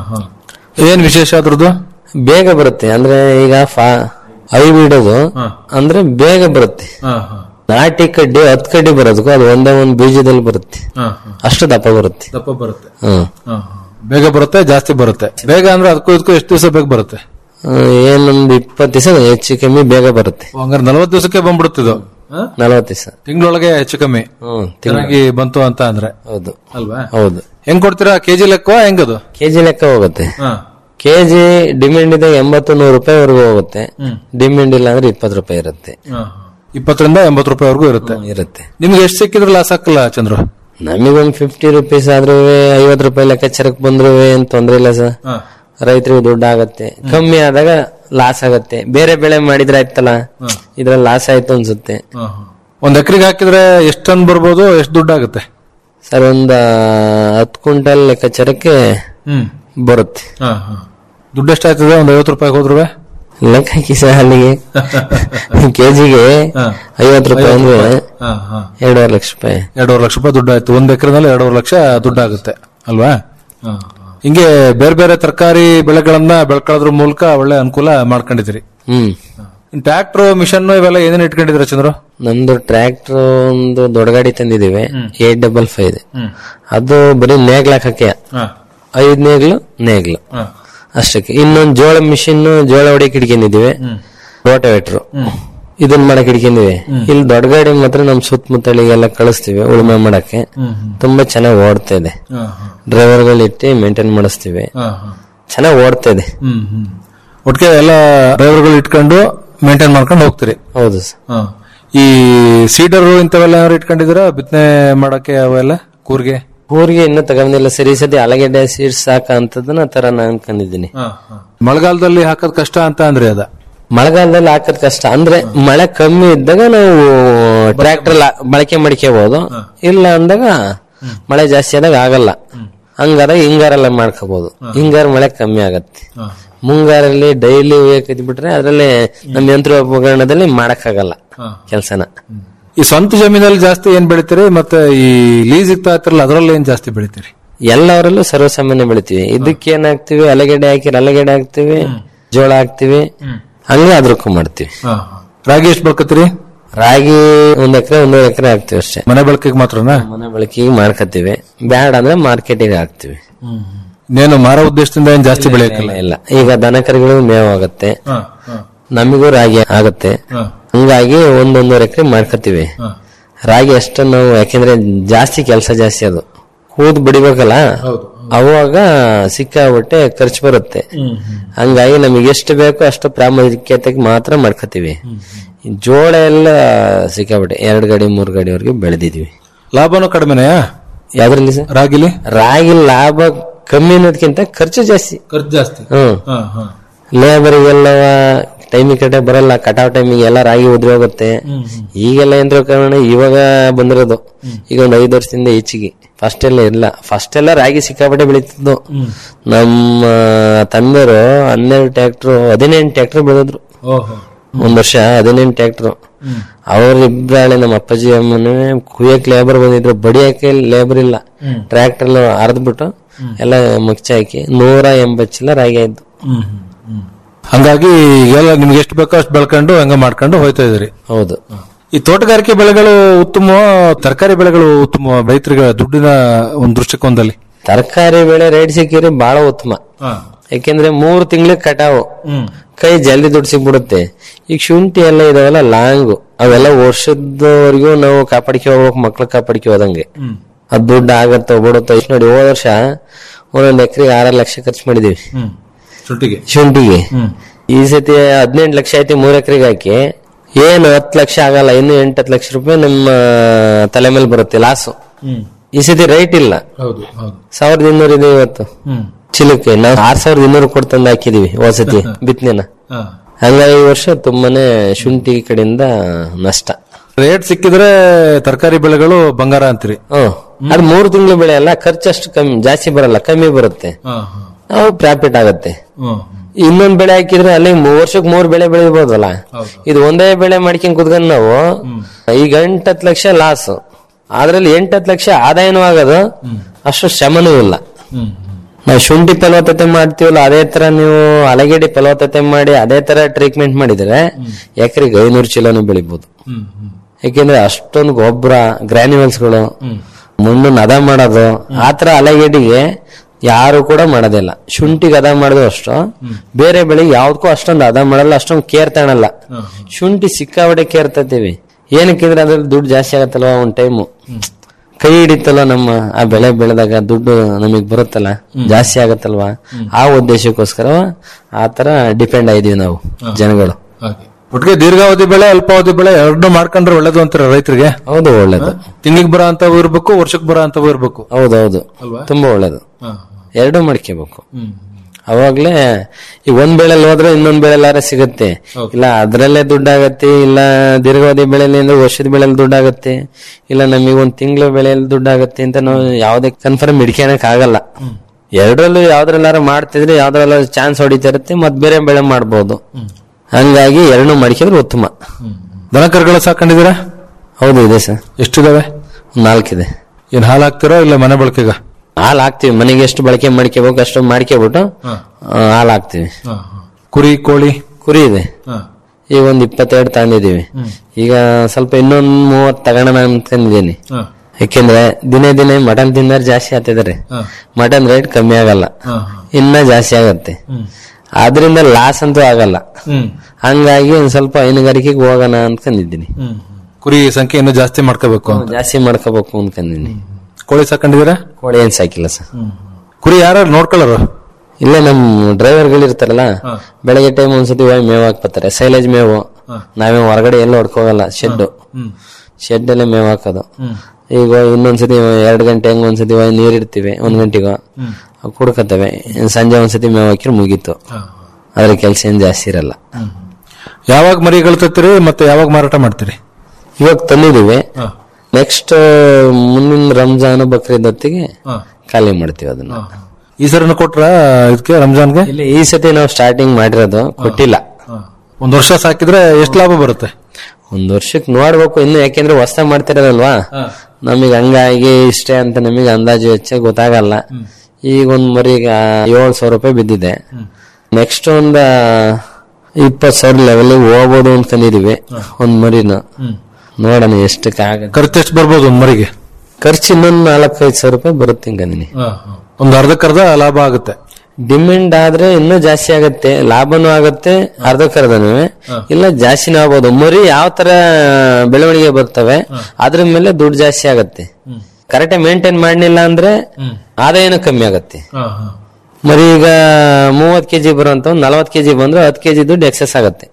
ಏನ್ ವಿಶೇಷ ಅದ್ರದ್ದು ಬೇಗ ಬರುತ್ತೆ ಅಂದ್ರೆ ಈಗ ಫಾ ಐ ಬಿಡೋದು ಅಂದ್ರೆ ಬೇಗ ಬರುತ್ತೆ ನಾಟಿ ಕಡ್ಡಿ ಹತ್ ಕಡ್ಡಿ ಬರೋದಕ್ಕೂ ಅದು ಒಂದೇ ಒಂದ್ ಬೀಜದಲ್ಲಿ ಬರುತ್ತೆ ಅಷ್ಟು ದಪ್ಪ ಬರುತ್ತೆ ದಪ್ಪ ಬರುತ್ತೆ ಹ್ಮ್ ಬೇಗ ಬರುತ್ತೆ ಜಾಸ್ತಿ ಬರುತ್ತೆ ಬೇಗ ಅಂದ್ರೆ ಅದಕ್ಕೂ ಇದಕ್ಕೂ ಎಷ್ಟು ದಿವಸ ಬೇಗ ಬರುತ್ತೆ ಹ್ಮ್, ಏನೊಂದು ಇಪ್ಪತ್ತು ದಿವಸ ಹೆಚ್ಚು ಕಮ್ಮಿ ಬೇಗ ಬರುತ್ತೆ ಓ, ಹಂಗಾರೆ ನಲವತ್ತು ದಿವಸಕ್ಕೆ ಬಂದ್ಬಿಡುತ್ತಿದ್ದು ನಲವತ್ತು ದಿವಸ ತಿಂಗಳೊಳಗೆ ಹೆಚ್ಚು ಕಮ್ಮಿ ಹ್ಮ್ ತಿಂಗ್ಳು. ಚೆನ್ನಾಗಿ ಬಂತು ಅಂತ ಅಂದ್ರೆ ಹೌದು ಅಲ್ವಾ ಹೌದು ಹೆಂಗ್ ಕೊಡ್ತೀರಾ ಕೆಜಿ ಲೆಕ್ಕ ಹೆಂಗದು ಕೆಜಿ ಲೆಕ್ಕ ಹೋಗುತ್ತೆ ಕೆಜಿ ಡಿಮ್ಯಾಂಡ್ ಇದೆ ಎಂಬತ್ತು ನೂರು ರೂಪಾಯಿವರೆಗೂ ಹೋಗುತ್ತೆ ಡಿಮ್ಯಾಂಡ್ ಇಲ್ಲ ಅಂದ್ರೆ ಇಪ್ಪತ್ತು ರೂಪಾಯಿ ಇರುತ್ತೆ ಇಪ್ಪತ್ತರಿಂದ ಎಂಬತ್ತು ರೂಪಾಯಿವರೆಗೂ ಇರುತ್ತೆ ಇರುತ್ತೆ ನಿಮ್ಗೆ ಎಷ್ಟು ಸಿಕ್ಕಿದ್ರೆ ಲಾಸ್ ಹಾಕಲ್ಲ ಚಂದ್ರು ನಮಗೊಂದು ಫಿಫ್ಟಿ ರುಪೀಸ್ ಆದ್ರೂ ಐವತ್ತು ರೂಪಾಯಿ ಲೆಕ್ಕಾಚಾರಕ್ಕೆ ಬಂದ್ರು ಏನ್ ತೊಂದ್ರೆ ಇಲ್ಲ ಸರ್ ರೈತರಿಗೆ ದುಡ್ಡು ಆಗತ್ತೆ ಕಮ್ಮಿ ಆದಾಗ ಲಾಸ್ ಆಗತ್ತೆ ಬೇರೆ ಬೆಳೆ ಮಾಡಿದ್ರೆ ಆಯ್ತಲ್ಲ ಇದ್ರಲ್ಲಿ ಲಾಸ್ ಆಯ್ತು ಅನ್ಸುತ್ತೆ ಒಂದ್ ಎಕರೆಗೆ ಹಾಕಿದ್ರೆ ಎಷ್ಟು ಟನ್ ಬರ್ಬೋದು ಎಷ್ಟು ದುಡ್ಡು ಆಗುತ್ತೆ ಸರ್ ಒಂದ್ ಹತ್ತು ಕ್ವಿಂಟಲ್ ಲೆಕ್ಕಾಚಾರಕ್ಕೆ ಬರುತ್ತೆ ದುಡ್ಡು ಎಷ್ಟಾಯ್ತದೆ ಒಂದ್ ಐವತ್ತು ರೂಪಾಯಿ ಹೋದ್ರು ಲೆಕ್ಕ ಹಾಕಿ ಸರ್ ಅಲ್ಲಿಗೆ ಕೆಜಿಗೆ ಐವತ್ತು ರೂಪಾಯಿ ಅಂದ್ರೆ ಎರಡೂವರೆ ಲಕ್ಷ ರೂಪಾಯಿ ಎರಡೂವರೆ ಲಕ್ಷ ರೂಪಾಯಿ ದುಡ್ಡು ಆಯ್ತು ಒಂದ್ ಎಕರೆನಲ್ಲಿ ಎರಡೂವರೆ ಲಕ್ಷ ದುಡ್ಡು ಆಗುತ್ತೆ ಅಲ್ವಾ ಹಿಂಗೆ ಬೇರೆ ಬೇರೆ ತರಕಾರಿ ಬೆಳೆಗಳನ್ನ ಬೆಳ್ಕೊಳ್ಳೋದ್ರ ಮೂಲಕ ಒಳ್ಳೆ ಅನುಕೂಲ ಮಾಡ್ಕೊಂಡಿದ್ದೀರಿ ಹ್ಮ್ ಟ್ರ್ಯಾಕ್ಟರ್ ಮಿಷನ್ ಇವೆಲ್ಲ ಏನೇನು ಇಟ್ಕೊಂಡಿದ್ರ ಚಂದ್ರು ನಮ್ದು ಟ್ರ್ಯಾಕ್ಟರ್ ಒಂದು ದೊಡ್ಡ ಗಾಡಿ ತಂದಿದ್ದೀವಿ ಏಟ್ ಡಬಲ್ ಫೈವ್ ಅದು ಬರೀ ನೇಗ್ಲು ಹಾಕಕ್ಕೆ ಐದ್ ನೇಗ್ಲು ನೇಗ್ಲು ಅಷ್ಟಕ್ಕೆ ಇನ್ನೊಂದು ಜೋಳ ಮಿಷಿನ್ ಜೋಳ ಹೊಡಿಯಕ್ ಹಿಡ್ಕೊಂಡಿದೀವಿ ರೋಟವೇಟ್ರು ಇದನ್ನ ಮಾಡಕ್ ಹಿಡ್ಕೊಂಡಿವಿ ಇಲ್ಲಿ ದೊಡ್ಡ ಗಾಡಿ ಮಾತ್ರ ನಮ್ ಸುತ್ತಮುತ್ತಲಿಗೆಲ್ಲ ಕಳಿಸ್ತೀವಿ ಉಳುಮೆ ಮಾಡಕ್ಕೆ ತುಂಬಾ ಚೆನ್ನಾಗಿ ಓಡ್ತಾ ಇದೆ ಡ್ರೈವರ್ಗಳು ಇಟ್ಟು ಮೇಂಟೈನ್ ಮಾಡಿಸ್ತೀವಿ ಚೆನ್ನಾಗಿ ಓಡ್ತಾ ಇದೆ ಒಟ್ಟಿಗೆ ಎಲ್ಲ ಡ್ರೈವರ್ಗಳು ಇಟ್ಕೊಂಡು ಮೇಂಟೈನ್ ಮಾಡ್ಕೊಂಡು ಹೋಗ್ತೀರಿ ಹೌದು ಸರ್ ಈ ಸೀಡರ್ ಇಂಥವೆಲ್ಲ ಏನಾದ್ರು ಇಟ್ಕೊಂಡಿದ್ದೀರಾ ಬಿತ್ತನೆ ಮಾಡಕ್ಕೆ ಅವೆಲ್ಲ ಕೂರ್ಗೆ ಊರಿಗೆ ಇನ್ನೂ ತಗೊಂಡಿಲ್ಲ ಸರಿ ಸದ್ಯ ಅಲಗಡ್ಡೆ ಸೀಡ್ಸ್ ಸಾಕ ಅಂತದನ್ನ ತರ ನಾನು ಅನ್ಕೊಂಡಿದ್ದೀನಿ ಮಳೆಗಾಲದಲ್ಲಿ ಹಾಕೋದ್ ಕಷ್ಟ ಅಂತ ಅಂದ್ರೆ ಅದ ಮಳೆಗಾಲದಲ್ಲಿ ಹಾಕೋದ್ ಕಷ್ಟ ಅಂದ್ರೆ ಮಳೆ ಕಮ್ಮಿ ಇದ್ದಾಗ ನಾವು ಟ್ರ್ಯಾಕ್ಟರ್ ಬಳಕೆ ಮಾಡ್ಕೋಬಹುದು ಇಲ್ಲ ಅಂದಾಗ ಮಳೆ ಜಾಸ್ತಿ ಆದಾಗ ಆಗಲ್ಲ ಹಂಗಾದಾಗ ಹಿಂಗಾರೆಲ್ಲ ಮಾಡ್ಕೋಬಹುದು ಹಿಂಗಾರ ಮಳೆ ಕಮ್ಮಿ ಆಗತ್ತೆ ಮುಂಗಾರಲ್ಲಿ ಡೈಲಿ ಬಿಟ್ರೆ ಅದ್ರಲ್ಲಿ ನಮ್ಮ ಯಂತ್ರೋಪಕರಣದಲ್ಲಿ ಮಾಡಕ್ಕಾಗಲ್ಲ ಕೆಲ್ಸನ ಈ ಸ್ವಂತ ಜಮೀನಲ್ಲಿ ಜಾಸ್ತಿ ಏನ್ ಬೆಳಿತೀರಿ ಮತ್ತೆ ಈ ಲೀಸ್ ಇರ್ತಾ ಇರ್ತಾರಲ್ಲ ಅದ್ರಲ್ಲಿ ಏನ್ ಜಾಸ್ತಿ ಬೆಳಿತೀರಿ ಎಲ್ಲವರಲ್ಲೂ ಸರ್ವಸಾಮಾನ್ಯ ಬೆಳಿತೀವಿ ಇದಕ್ಕೆ ಏನ್ ಹಾಕ್ತಿವಿ ಅಲಗೆಡೆ ಹಾಕಿರ ಅಲಗೆಡೆ ಹಾಕ್ತಿವಿ ಜೋಳ ಹಾಕ್ತಿವಿ ಹಂಗೆ ಅದ್ರಕ್ಕೂ ಮಾಡ್ತೀವಿ ರಾಗಿ ಎಷ್ಟು ಬೆಳ್ಕತ್ತೀರಿ ರಾಗಿ ಒಂದ್ ಎಕರೆ ಒಂದೂವರೆ ಎಕರೆ ಹಾಕ್ತಿವಿ ಅಷ್ಟೇ ಮನೆ ಬಳಕೆಗೆ ಮಾತ್ರನಾ ಮನೆ ಬಳಕೆಗೆ ಮಾಡ್ಕತ್ತೀವಿ ಬ್ಯಾಡ ಅಂದ್ರೆ ಮಾರ್ಕೆಟಿಗೆ ಹಾಕ್ತಿವಿ ನೇನು ಮಾರೋ ಉದ್ದೇಶದಿಂದ ಏನ್ ಜಾಸ್ತಿ ಬೆಳೆಯಕ್ಕಲ್ಲ ಇಲ್ಲ ಈಗ ದನ ಕರುಗಳು ಮೇವು ಆಗುತ್ತೆ ನಮಿಗೂ ರಾಗಿ ಆಗುತ್ತೆ ಹಂಗಾಗಿ ಒಂದೊಂದೂವರೆ ಎಕರೆ ಮಾಡ್ಕತ್ತೀವಿ ರಾಗಿ ಅಷ್ಟು ನಾವು ಯಾಕೆಂದ್ರೆ ಜಾಸ್ತಿ ಕೆಲಸ ಜಾಸ್ತಿ ಅದು ಕೂದ್ ಬಿಡಿಬೇಕಲ್ಲ ಅವಾಗ ಸಿಕ್ಕಾಬಿಟ್ಟೆ ಖರ್ಚು ಬರುತ್ತೆ ಹಂಗಾಗಿ ನಮಗೆ ಎಷ್ಟು ಬೇಕೋ ಅಷ್ಟು ಪ್ರಾಮುಖ್ಯತೆಗೆ ಮಾತ್ರ ಮಾಡ್ಕತ್ತೀವಿ ಈ ಜೋಳ ಎಲ್ಲ ಸಿಕ್ಕಾಬಿಟ್ಟೆ ಎರಡು ಗಡಿ ಮೂರು ಗಡಿವರೆಗೆ ಬೆಳೆದಿದ್ವಿ ಲಾಭನೂ ಕಡಿಮೆನೆಯಾ ಯಾವ್ದ್ರಲ್ಲಿ ಸರ್ ರಾಗಿಲಿ ರಾಗಿ ಲಾಭ ಕಮ್ಮಿ ಅನ್ನೋದಕ್ಕಿಂತ ಖರ್ಚು ಜಾಸ್ತಿ ಖರ್ಚು ಜಾಸ್ತಿ ಹ್ಮ್ ಲೇಬರ್ಗೆಲ್ಲವ ಟೈಮಿಗೆ ಕರೆಕ್ಟಾಗಿ ಬರಲ್ಲ ಕಟಾವ್ ಟೈಮಿಗೆ ಎಲ್ಲ ರಾಗಿ ಉದ್ರಿ ಹೋಗುತ್ತೆ ಈಗೆಲ್ಲ ಯಂತ್ರೀಕರಣ ಇವಾಗ ಬಂದಿರೋದು ಈಗ ಒಂದ್ ಐದು ವರ್ಷದಿಂದ ಹೆಚ್ಚಿಗೆ ಫಸ್ಟ್ ಎಲ್ಲ ಇಲ್ಲ ಫಸ್ಟ್ ಎಲ್ಲ ರಾಗಿ ಸಿಕ್ಕಾಪಟ್ಟೆ ಬೆಳೀತಿದ್ದು ನಮ್ಮ ತಂದೆರು ಹನ್ನೆರಡು ಟ್ರ್ಯಾಕ್ಟರ್ ಹದಿನೆಂಟು ಟ್ರ್ಯಾಕ್ಟರ್ ಬೆಳೆದ್ರು ಒಂದ್ ವರ್ಷ ಹದಿನೆಂಟು ಟ್ರ್ಯಾಕ್ಟರ್ ಅವ್ರ ಇಬ್ಬರಾಳೆ ನಮ್ಮ ಅಪ್ಪಾಜಿ ಅಮ್ಮನೇ ಕುಯ್ಯಕ್ ಲೇಬರ್ ಬಂದಿದ್ರು ಬಡಿಯಕ್ಕೆ ಲೇಬರ್ ಇಲ್ಲ ಟ್ರ್ಯಾಕ್ಟರ್ ಅರ್ದ್ಬಿಟ್ಟು ಎಲ್ಲ ಮುಚ್ಚ ಹಾಕಿ ನೂರ ಎಂಬತ್ತು ಚೀಲ ರಾಗಿ ಆಯ್ತು ಹಂಗಾಗಿ ಎಲ್ಲ ನಿಮ್ಗೆ ಎಷ್ಟು ಬೇಕೋ ಅಷ್ಟು ಬೆಳ್ಕೊಂಡು ಹಂಗ ಮಾಡ್ಕೊಂಡು ಹೋಯ್ತಾ ಇದ್ರಿ ಹೌದು ಈ ತೋಟಗಾರಿಕೆ ಬೆಳೆಗಳು ಉತ್ತಮ ತರಕಾರಿ ಬೆಳೆಗಳು ಉತ್ತಮ ರೈತರಿಗೆ ದುಡ್ಡಿನ ಒಂದು ದೃಷ್ಟಿಕೋನದಲ್ಲಿ ತರಕಾರಿ ಬೆಳೆ ರೇಟ್ ಸಿಕ್ಕಿದ್ರೆ ಬಹಳ ಉತ್ತಮ ಯಾಕೆಂದ್ರೆ ಮೂರು ತಿಂಗಳಿಗೆ ಕಟಾವು ಕೈ ಜಲ್ದಿ ದುಡ್ಡು ಸಿಕ್ಬಿಡುತ್ತೆ ಈಗ ಶುಂಠಿ ಎಲ್ಲ ಇದಾವಲ್ಲ ಲಾಂಗು ಅವೆಲ್ಲ ವರ್ಷದವರೆಗೂ ನಾವು ಕಾಪಾಡ್ಕೆ ಹೋಗ್ಬೇಕು ಮಕ್ಳು ಕಾಪಾಡ್ಕೆ ಹೋದಂಗೆ ಅದ್ ದುಡ್ಡು ಆಗತ್ತೋ ಬಿಡುತ್ತೋ ಇಷ್ಟು ನೋಡಿ ಹೋದ ವರ್ಷ ಒಂದೊಂದ್ ಎಕರೆಗೆ ಆರಾರು ಲಕ್ಷ ಖರ್ಚು ಮಾಡಿದೀವಿ ಶುಂಠಿಗೆ ಶುಂಠಿಗೆ ಈ ಸತಿ ಹದಿನೆಂಟು ಲಕ್ಷ ಐತಿ ಮೂರ್ ಎಕರೆಗೆ ಹಾಕಿ ಏನು ಹತ್ತು ಲಕ್ಷ ಆಗಲ್ಲ ಇನ್ನು ಎಂಟತ್ತು ಲಕ್ಷ ರೂಪಾಯಿ ನಮ್ಮ ತಲೆ ಮೇಲೆ ಬರುತ್ತೆ ಲಾಸು ಈ ಸತಿ ರೈಟ್ ಇಲ್ಲ ಹೌದು ಹೌದು ಸಾವಿರದ ಇನ್ನೂರು ಇದೆ ಇವತ್ತು ಚೀಲಕ್ಕೆ ನಾವು ಆರ್ ಸಾವಿರದ ಇನ್ನೂರು ಕೊಟ್ಟು ತಂದು ಹಾಕಿದೀವಿ ಹೋಸತಿ ಬಿತ್ತನೆನ ಹಂಗಾಗಿ ಈ ವರ್ಷ ತುಂಬಾನೇ ಶುಂಠಿ ಕಡೆಯಿಂದ ನಷ್ಟ ರೇಟ್ ಸಿಕ್ಕಿದ್ರೆ ತರಕಾರಿ ಬೆಳೆಗಳು ಬಂಗಾರ ಅಂತೀರಿ ಹ್ಮ್ ಅದು ಮೂರು ತಿಂಗಳು ಬೆಳೆ ಅಲ್ಲ ಖರ್ಚು ಅಷ್ಟು ಕಮ್ಮಿ ಜಾಸ್ತಿ ಬರಲ್ಲ ಕಮ್ಮಿ ಬರುತ್ತೆ ನಾವು ಪ್ರಾಫಿಟ್ ಆಗತ್ತೆ ಇನ್ನೊಂದ್ ಬೆಳೆ ಹಾಕಿದ್ರೆ ಅಲ್ಲಿ ಮೂರ್ ವರ್ಷಕ್ಕೆ ಮೂರ್ ಬೆಳೆ ಬೆಳಿಬಹುದಲ್ಲ ಇದು ಒಂದೇ ಬೆಳೆ ಮಾಡ್ಕೊಂಡ್ ಕುತ್ಕೊಂಡ್ ನಾವು ಈಗ ಎಂಟತ್ತು ಲಕ್ಷ ಲಾಸ್ ಅದ್ರಲ್ಲಿ ಎಂಟತ್ತು ಲಕ್ಷ ಆದಾಯನೂ ಆಗೋದು ಅಷ್ಟು ಶ್ರಮನೂ ಇಲ್ಲ ನಾವು ಶುಂಠಿ ಫಲವತ್ತತೆ ಮಾಡ್ತೀವಲ್ಲ ಅದೇ ತರ ನೀವು ಅಲಗೆಡಿ ಫಲವತ್ತತೆ ಮಾಡಿ ಅದೇ ತರ ಟ್ರೀಟ್ಮೆಂಟ್ ಮಾಡಿದ್ರೆ ಎಕರೆಗೆ ಐನೂರು ಚೀಲನೂ ಬೆಳಿಬಹುದು ಯಾಕೆಂದ್ರೆ ಅಷ್ಟೊಂದು ಗೊಬ್ಬರ ಗ್ರಾನ್ಯುವಲ್ಸ್ಗಳು ಮಣ್ಣು ನದ ಮಾಡೋದು ಆತರ ಅಲಗೆಡಿಗೆ ಯಾರು ಕೂಡ ಮಾಡೋದಿಲ್ಲ ಶುಂಠಿಗೆ ಅದ ಮಾಡಿದ್ರು ಅಷ್ಟು ಬೇರೆ ಬೆಳೆಗೆ ಯಾವ್ದಕ್ಕೂ ಅಷ್ಟೊಂದು ಅದ ಮಾಡಲ್ಲ ಅಷ್ಟೊಂದು ಕೇರ್ ತಗೊಳಲ್ಲ ಶುಂಠಿ ಸಿಕ್ಕಾಪಟ್ಟೆ ಕೇರ್ ತತ್ತೀವಿ ಏನಕ್ಕಿದ್ರೆ ಅದ್ರಲ್ಲಿ ದುಡ್ಡು ಜಾಸ್ತಿ ಆಗತ್ತಲ್ವಾ ಒಂದ್ ಟೈಮು ಕೈ ಹಿಡಿತಲ್ಲ ನಮ್ಮ ಆ ಬೆಳೆ ಬೆಳೆದಾಗ ದುಡ್ಡು ನಮಗ್ ಬರುತ್ತಲ್ಲ ಜಾಸ್ತಿ ಆಗತ್ತಲ್ವಾ ಆ ಉದ್ದೇಶಕ್ಕೋಸ್ಕರ ಆ ತರ ಡಿಪೆಂಡ್ ಆಗಿದೀವಿ ನಾವು ಜನಗಳು ಒಟ್ಟಿಗೆ ದೀರ್ಘಾವಧಿ ಬೆಳೆ ಅಲ್ಪಾವಧಿ ಬೆಳೆ ಎರಡು ಮಾಡ್ಕೊಂಡ್ರೆ ಒಳ್ಳೇದು ಅಂತಾರೆ ರೈತರಿಗೆ ಹೌದು ಒಳ್ಳೇದು ತಿಂಗಳಿಗೆ ಬರೋ ಅಂತವು ಇರ್ಬೇಕು ವರ್ಷಕ್ಕೆ ಬರೋ ಅಂತವು ಇರ್ಬೇಕು ಹೌದೌದು ತುಂಬಾ ಒಳ್ಳೇದು ಎರಡೂ ಮಾಡ್ಕೋಬೇಕು ಅವಾಗ್ಲೇ ಈಗ ಒಂದ್ ಬೆಳೆಲ್ ಹೋದ್ರೆ ಇನ್ನೊಂದ್ ಬೆಳೆಲಾರ ಸಿಗುತ್ತೆ ಇಲ್ಲ ಅದ್ರಲ್ಲೇ ದುಡ್ಡಾಗತ್ತೆ ಇಲ್ಲ ದೀರ್ಘಾವಧಿ ಬೆಳೆಲಿ ಅಂದ್ರೆ ವರ್ಷದ ಬೆಳೆಯಲ್ಲಿ ದುಡ್ಡಾಗತ್ತೆ ಇಲ್ಲ ನಮಗೆ ಒಂದ್ ತಿಂಗಳ ಬೆಳೆಯಲ್ಲಿ ದುಡ್ಡಾಗತ್ತೆ ಅಂತ ನಾವು ಯಾವ್ದೇ ಕನ್ಫರ್ಮ್ ಹಿಡ್ಕೊಳಕ್ ಆಗಲ್ಲ ಎರಡರಲ್ಲೂ ಯಾವ್ದ್ರಲ್ಲಾರ ಮಾಡ್ತಿದ್ರೆ ಯಾವ್ದ್ರಲ್ಲ ಚಾನ್ಸ್ ಹೊಡಿತಾ ಇರುತ್ತೆ ಮತ್ ಬೇರೆ ಬೆಳೆ ಮಾಡ್ಬೋದು ಹಂಗಾಗಿ ಎರಡನ್ನೂ ಮಾಡ್ಕಿದ್ರೆ ಉತ್ತಮ ದನ ಕರುಗಳು ಸಾಕೊಂಡಿದ್ದೀರಾ ಹೌದು ಇದೆ ಸರ್ ಎಷ್ಟಿದಾವೆ ನಾಲ್ಕಿದೆ ಏನ್ ಹಾಲು ಹಾಕ್ತಿರೋ ಇಲ್ಲ ಮನೆ ಬಳಕೆಗ ಹಾಲು ಹಾಕ್ತಿವಿ ಮನೆಗೆ ಎಷ್ಟು ಬಳಕೆ ಮಾಡ್ಕೋಬೇಕು ಅಷ್ಟು ಮಾಡ್ಕೊಬಿಟ್ಟು ಹಾಲು ಹಾಕ್ತಿವಿ ಕುರಿ ಕೋಳಿ ಕುರಿ ಇದೆ ಈಗ ಒಂದ್ ಇಪ್ಪತ್ತೆರಡು ತಗೊಂಡಿದೀವಿ ಈಗ ಸ್ವಲ್ಪ ಇನ್ನೊಂದ್ ಮೂವತ್ ತಗೋಣ ಅನ್ಕೊಂಡಿದೀನಿ ಯಾಕೆಂದ್ರೆ ದಿನೇ ದಿನೇ ಮಟನ್ ತಿನ್ನೋರು ಜಾಸ್ತಿ ಆಗ್ತಿದಾರೆ ಮಟನ್ ರೇಟ್ ಕಮ್ಮಿ ಆಗಲ್ಲ ಇನ್ನ ಜಾಸ್ತಿ ಆಗತ್ತೆ ಆದ್ರಿಂದ ಲಾಸ್ ಅಂತೂ ಆಗಲ್ಲ ಹಂಗಾಗಿ ಒಂದ್ ಸ್ವಲ್ಪ ಹೈನುಗಾರಿಕೆಗೆ ಹೋಗೋಣ ಅನ್ಕೊಂಡಿದ್ದೀನಿ ಕುರಿ ಸಂಖ್ಯೆ ಇನ್ನೂ ಜಾಸ್ತಿ ಮಾಡ್ಕೋಬೇಕು ಅಂತ ಜಾಸ್ತಿ ಮಾಡ್ಕೋಬೇಕು ಅನ್ಕೊಂಡಿದ್ದೀನಿ ಕೋಳಿ ಸಾಕೊಂಡಿದ್ದೀರಾ ಕೋಳಿ ಏನ್ ಸಾಕಿಲ್ಲ ಸರ್ ಕುರಿ ಯಾರು ನೋಡ್ಕೊಳ್ಳೋರು ಇಲ್ಲೇ ನಮ್ ಡ್ರೈವರ್ಗಳು ಇರ್ತಾರಲ್ಲ ಬೆಳಗ್ಗೆ ಟೈಮ್ ಒಂದ್ಸತಿ ಹೋಗಿ ಮೇವ್ ಹಾಕ್ಬರ್ತಾರೆ ಸೈಲೇಜ್ ಮೇವು ನಾವೇ ಹೊರಗಡೆ ಎಲ್ಲ ಹೊಡ್ಕೋಗಲ್ಲ ಶೆಡ್ ಶೆಡ್ ಅಲ್ಲೇ ಮೇವ್ ಹಾಕೋದು ಈಗ ಇನ್ನೊಂದ್ಸತಿ ಎರಡ್ ಗಂಟೆ ಹಂಗ ಒಂದ್ಸತಿ ಹೋಗಿ ನೀರ್ ಇಡ್ತೀವಿ ಒಂದ್ ಗಂಟೆಗೆ ಕುಡ್ಕತ್ತವೆ ಸಂಜೆ ಒಂದ್ಸತಿ ಮೇವ್ ಹಾಕಿದ್ರೆ ಮುಗೀತು ಅದ್ರ ಕೆಲ್ಸ ಏನ್ ಜಾಸ್ತಿ ಇರಲ್ಲ ಯಾವಾಗ ಮರಿಗಳು ತತ್ತೀರಿ ಮತ್ತೆ ಯಾವಾಗ ಮಾರಾಟ ಮಾಡ್ತೀರಿ ಇವಾಗ ತಂದಿದೀವಿ ನೆಕ್ಸ್ಟ್ ಮುಂದಿನ ರಂಜಾನ್ ಬಕ್ರೀದ್ ಹೊತ್ತಿಗೆ ಖಾಲಿ ಮಾಡ್ತೀವಿ ಅದನ್ನ ಈ ಸರಿನ ಕೊಟ್ರ ಇದಕ್ಕೆ ರಂಜಾನ್ಗೆ ಇಲ್ಲಿ ಈ ಸತಿ ನಾವು ಸ್ಟಾರ್ಟಿಂಗ್ ಮಾಡಿರೋದು ಕೊಟ್ಟಿಲ್ಲ ಒಂದ್ ವರ್ಷ ಸಾಕಿದ್ರೆ ಎಷ್ಟು ಲಾಭ ಬರುತ್ತೆ ಒಂದ್ ವರ್ಷಕ್ಕೆ ನೋಡ್ಬೇಕು ಇನ್ನು ಯಾಕೆಂದ್ರೆ ಹೊಸ ಮಾಡ್ತಿರೋದಲ್ವಾ ನಮಗೆ ಹಂಗಾಗಿ ಇಷ್ಟೇ ಅಂತ ನಮಗೆ ಅಂದಾಜು ವೆಚ್ಚ ಗೊತ್ತಾಗಲ್ಲ ಈಗ ಒಂದ್ ಮರಿಗೆ ಏಳು ಸಾವಿರ ರೂಪಾಯಿ ಬಿದ್ದಿದೆ ನೆಕ್ಸ್ಟ್ ಒಂದ ಇಪ್ಪತ್ತು ಸಾವಿರ ಲೆವೆಲ್ ಹೋಗ್ಬೋದು ಅನ್ಕೊಂಡಿದೀವಿ ಒಂದ್ ಮರಿನ ನೋಡೋಣ ಎಷ್ಟಕ್ಕೆ ಆಗ ಖರ್ಚು ಎಷ್ಟು ಬರ್ಬೋದು ಒಂದ್ ಮರಿಗೆ ಖರ್ಚು ಇನ್ನೊಂದು ನಾಲ್ಕೈದು ಸಾವಿರ ರೂಪಾಯಿ ಬರುತ್ತೆ ಹಿಂಗಂದಿನಿ ಒಂದು ಅರ್ಧಕ್ಕರ್ಧ ಲಾಭ ಆಗುತ್ತೆ ಡಿಮ್ಯಾಂಡ್ ಆದ್ರೆ ಇನ್ನೂ ಜಾಸ್ತಿ ಆಗತ್ತೆ ಲಾಭನೂ ಆಗತ್ತೆ ಅರ್ಧಕ್ಕರ್ಧನೂ ಇಲ್ಲ ಜಾಸ್ತಿನೂ ಆಗ್ಬೋದು ಮರಿ ಯಾವ ತರ ಬೆಳವಣಿಗೆ ಬರ್ತವೆ ಅದ್ರ ಮೇಲೆ ದುಡ್ಡು ಜಾಸ್ತಿ ಆಗತ್ತೆ ಕರೆಕ್ಟ್ ಮೇಂಟೈನ್ ಮಾಡಲಿಲ್ಲ ಅಂದ್ರೆ ಆದಾಯನೂ ಕಮ್ಮಿ ಆಗತ್ತೆ ಮರಿ ಈಗ ಮೂವತ್ ಕೆಜಿ ಬರುವಂತ ಒಂದ್ ನಲವತ್ ಕೆಜಿ ಬಂದ್ರೆ ಹತ್ತು ಕೆಜಿ ದುಡ್ಡು ಎಕ್ಸೆಸ್ ಆಗತ್ತೆ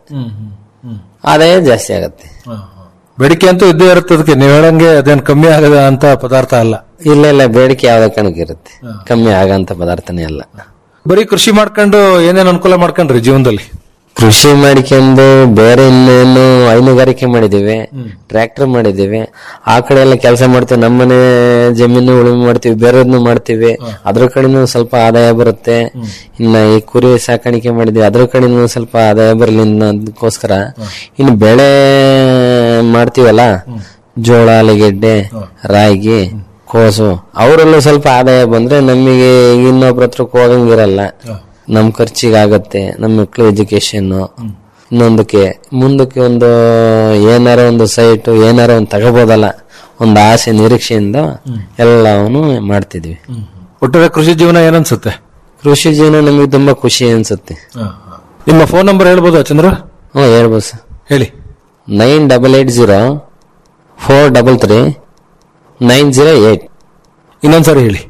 ಆದಾಯ ಜಾಸ್ತಿ ಆಗತ್ತೆ ಬೇಡಿಕೆ ಅಂತೂ ಇದ್ದೇ ಇರುತ್ತೆ ಅದಕ್ಕೆ ನೀವು ಹೇಳಂಗೆ ಅದೇನು ಕಮ್ಮಿ ಆಗದ ಅಂತ ಪದಾರ್ಥ ಅಲ್ಲ ಇಲ್ಲ ಇಲ್ಲ ಬೇಡಿಕೆ ಯಾವ್ದ ಕಣಕ್ ಇರುತ್ತೆ ಕಮ್ಮಿ ಆಗಂತ ಪದಾರ್ಥನೇ ಅಲ್ಲ ಬರೀ ಕೃಷಿ ಮಾಡ್ಕೊಂಡು ಏನೇನ್ ಅನುಕೂಲ ಮಾಡ್ಕೊಂಡ್ರಿ ಜೀವನದಲ್ಲಿ ಕೃಷಿ ಮಾಡ್ಕೊಂಡು ಬೇರೆ ಇನ್ನೇನು ಹೈನುಗಾರಿಕೆ ಮಾಡಿದೀವಿ ಟ್ರ್ಯಾಕ್ಟರ್ ಮಾಡಿದೀವಿ ಆ ಕಡೆ ಎಲ್ಲ ಕೆಲಸ ಮಾಡ್ತೀವಿ ನಮ್ಮನೆ ಜಮೀನು ಉಳುಮೆ ಮಾಡ್ತೀವಿ ಬೇರೆದ್ನು ಮಾಡ್ತೀವಿ ಅದ್ರ ಕಡೆನೂ ಸ್ವಲ್ಪ ಆದಾಯ ಬರುತ್ತೆ ಇನ್ನ ಈ ಕುರಿ ಸಾಕಾಣಿಕೆ ಮಾಡಿದೀವಿ ಅದ್ರ ಕಡೆನೂ ಸ್ವಲ್ಪ ಆದಾಯ ಬರಲಿ ಅದಕ್ಕೋಸ್ಕರ ಇನ್ನು ಬೆಳೆ ಮಾಡ್ತೀವಲ್ಲ ಜೋಳ ಆಲೂಗೆಡ್ಡೆ ರಾಗಿ ಕೋಸು ಅವರಲ್ಲೂ ಸ್ವಲ್ಪ ಆದಾಯ ಬಂದ್ರೆ ನಮಗೆ ಇನ್ನೊಬ್ರ ಹತ್ರಕ್ಕೆ ಹೋಗಂಗಿರಲ್ಲ ನಮ್ ಖರ್ಚಿಗೆ ಆಗತ್ತೆ ನಮ್ಮ ಮಕ್ಳು ಎಜುಕೇಶನ್ ಇನ್ನೊಂದಕ್ಕೆ ಮುಂದಕ್ಕೆ ಒಂದು ಏನಾರ ಒಂದು ಸೈಟ್ ಏನಾರ ಒಂದು ತಗೋಬೋದಲ್ಲ ಒಂದು ಆಸೆ ನಿರೀಕ್ಷೆಯಿಂದ ಎಲ್ಲವನ್ನು ಮಾಡ್ತಿದ್ವಿ ಒಟ್ಟಾರೆ ಕೃಷಿ ಜೀವನ ಏನನ್ಸುತ್ತೆ ಕೃಷಿ ಜೀವನ ನಮಗೆ ತುಂಬಾ ಖುಷಿ ಅನ್ಸುತ್ತೆ ನಿಮ್ಮ ಫೋನ್ ನಂಬರ್ ಹೇಳ್ಬೋದಾ ಚಂದ್ರ ಹ್ಞೂ ಹೇಳ್ಬೋದು ಸರ್ ಹೇಳಿ nine double eight zero four double three nine zero eight ಇನ್ನೊಂದ್ಸರಿ ಹೇಳಿ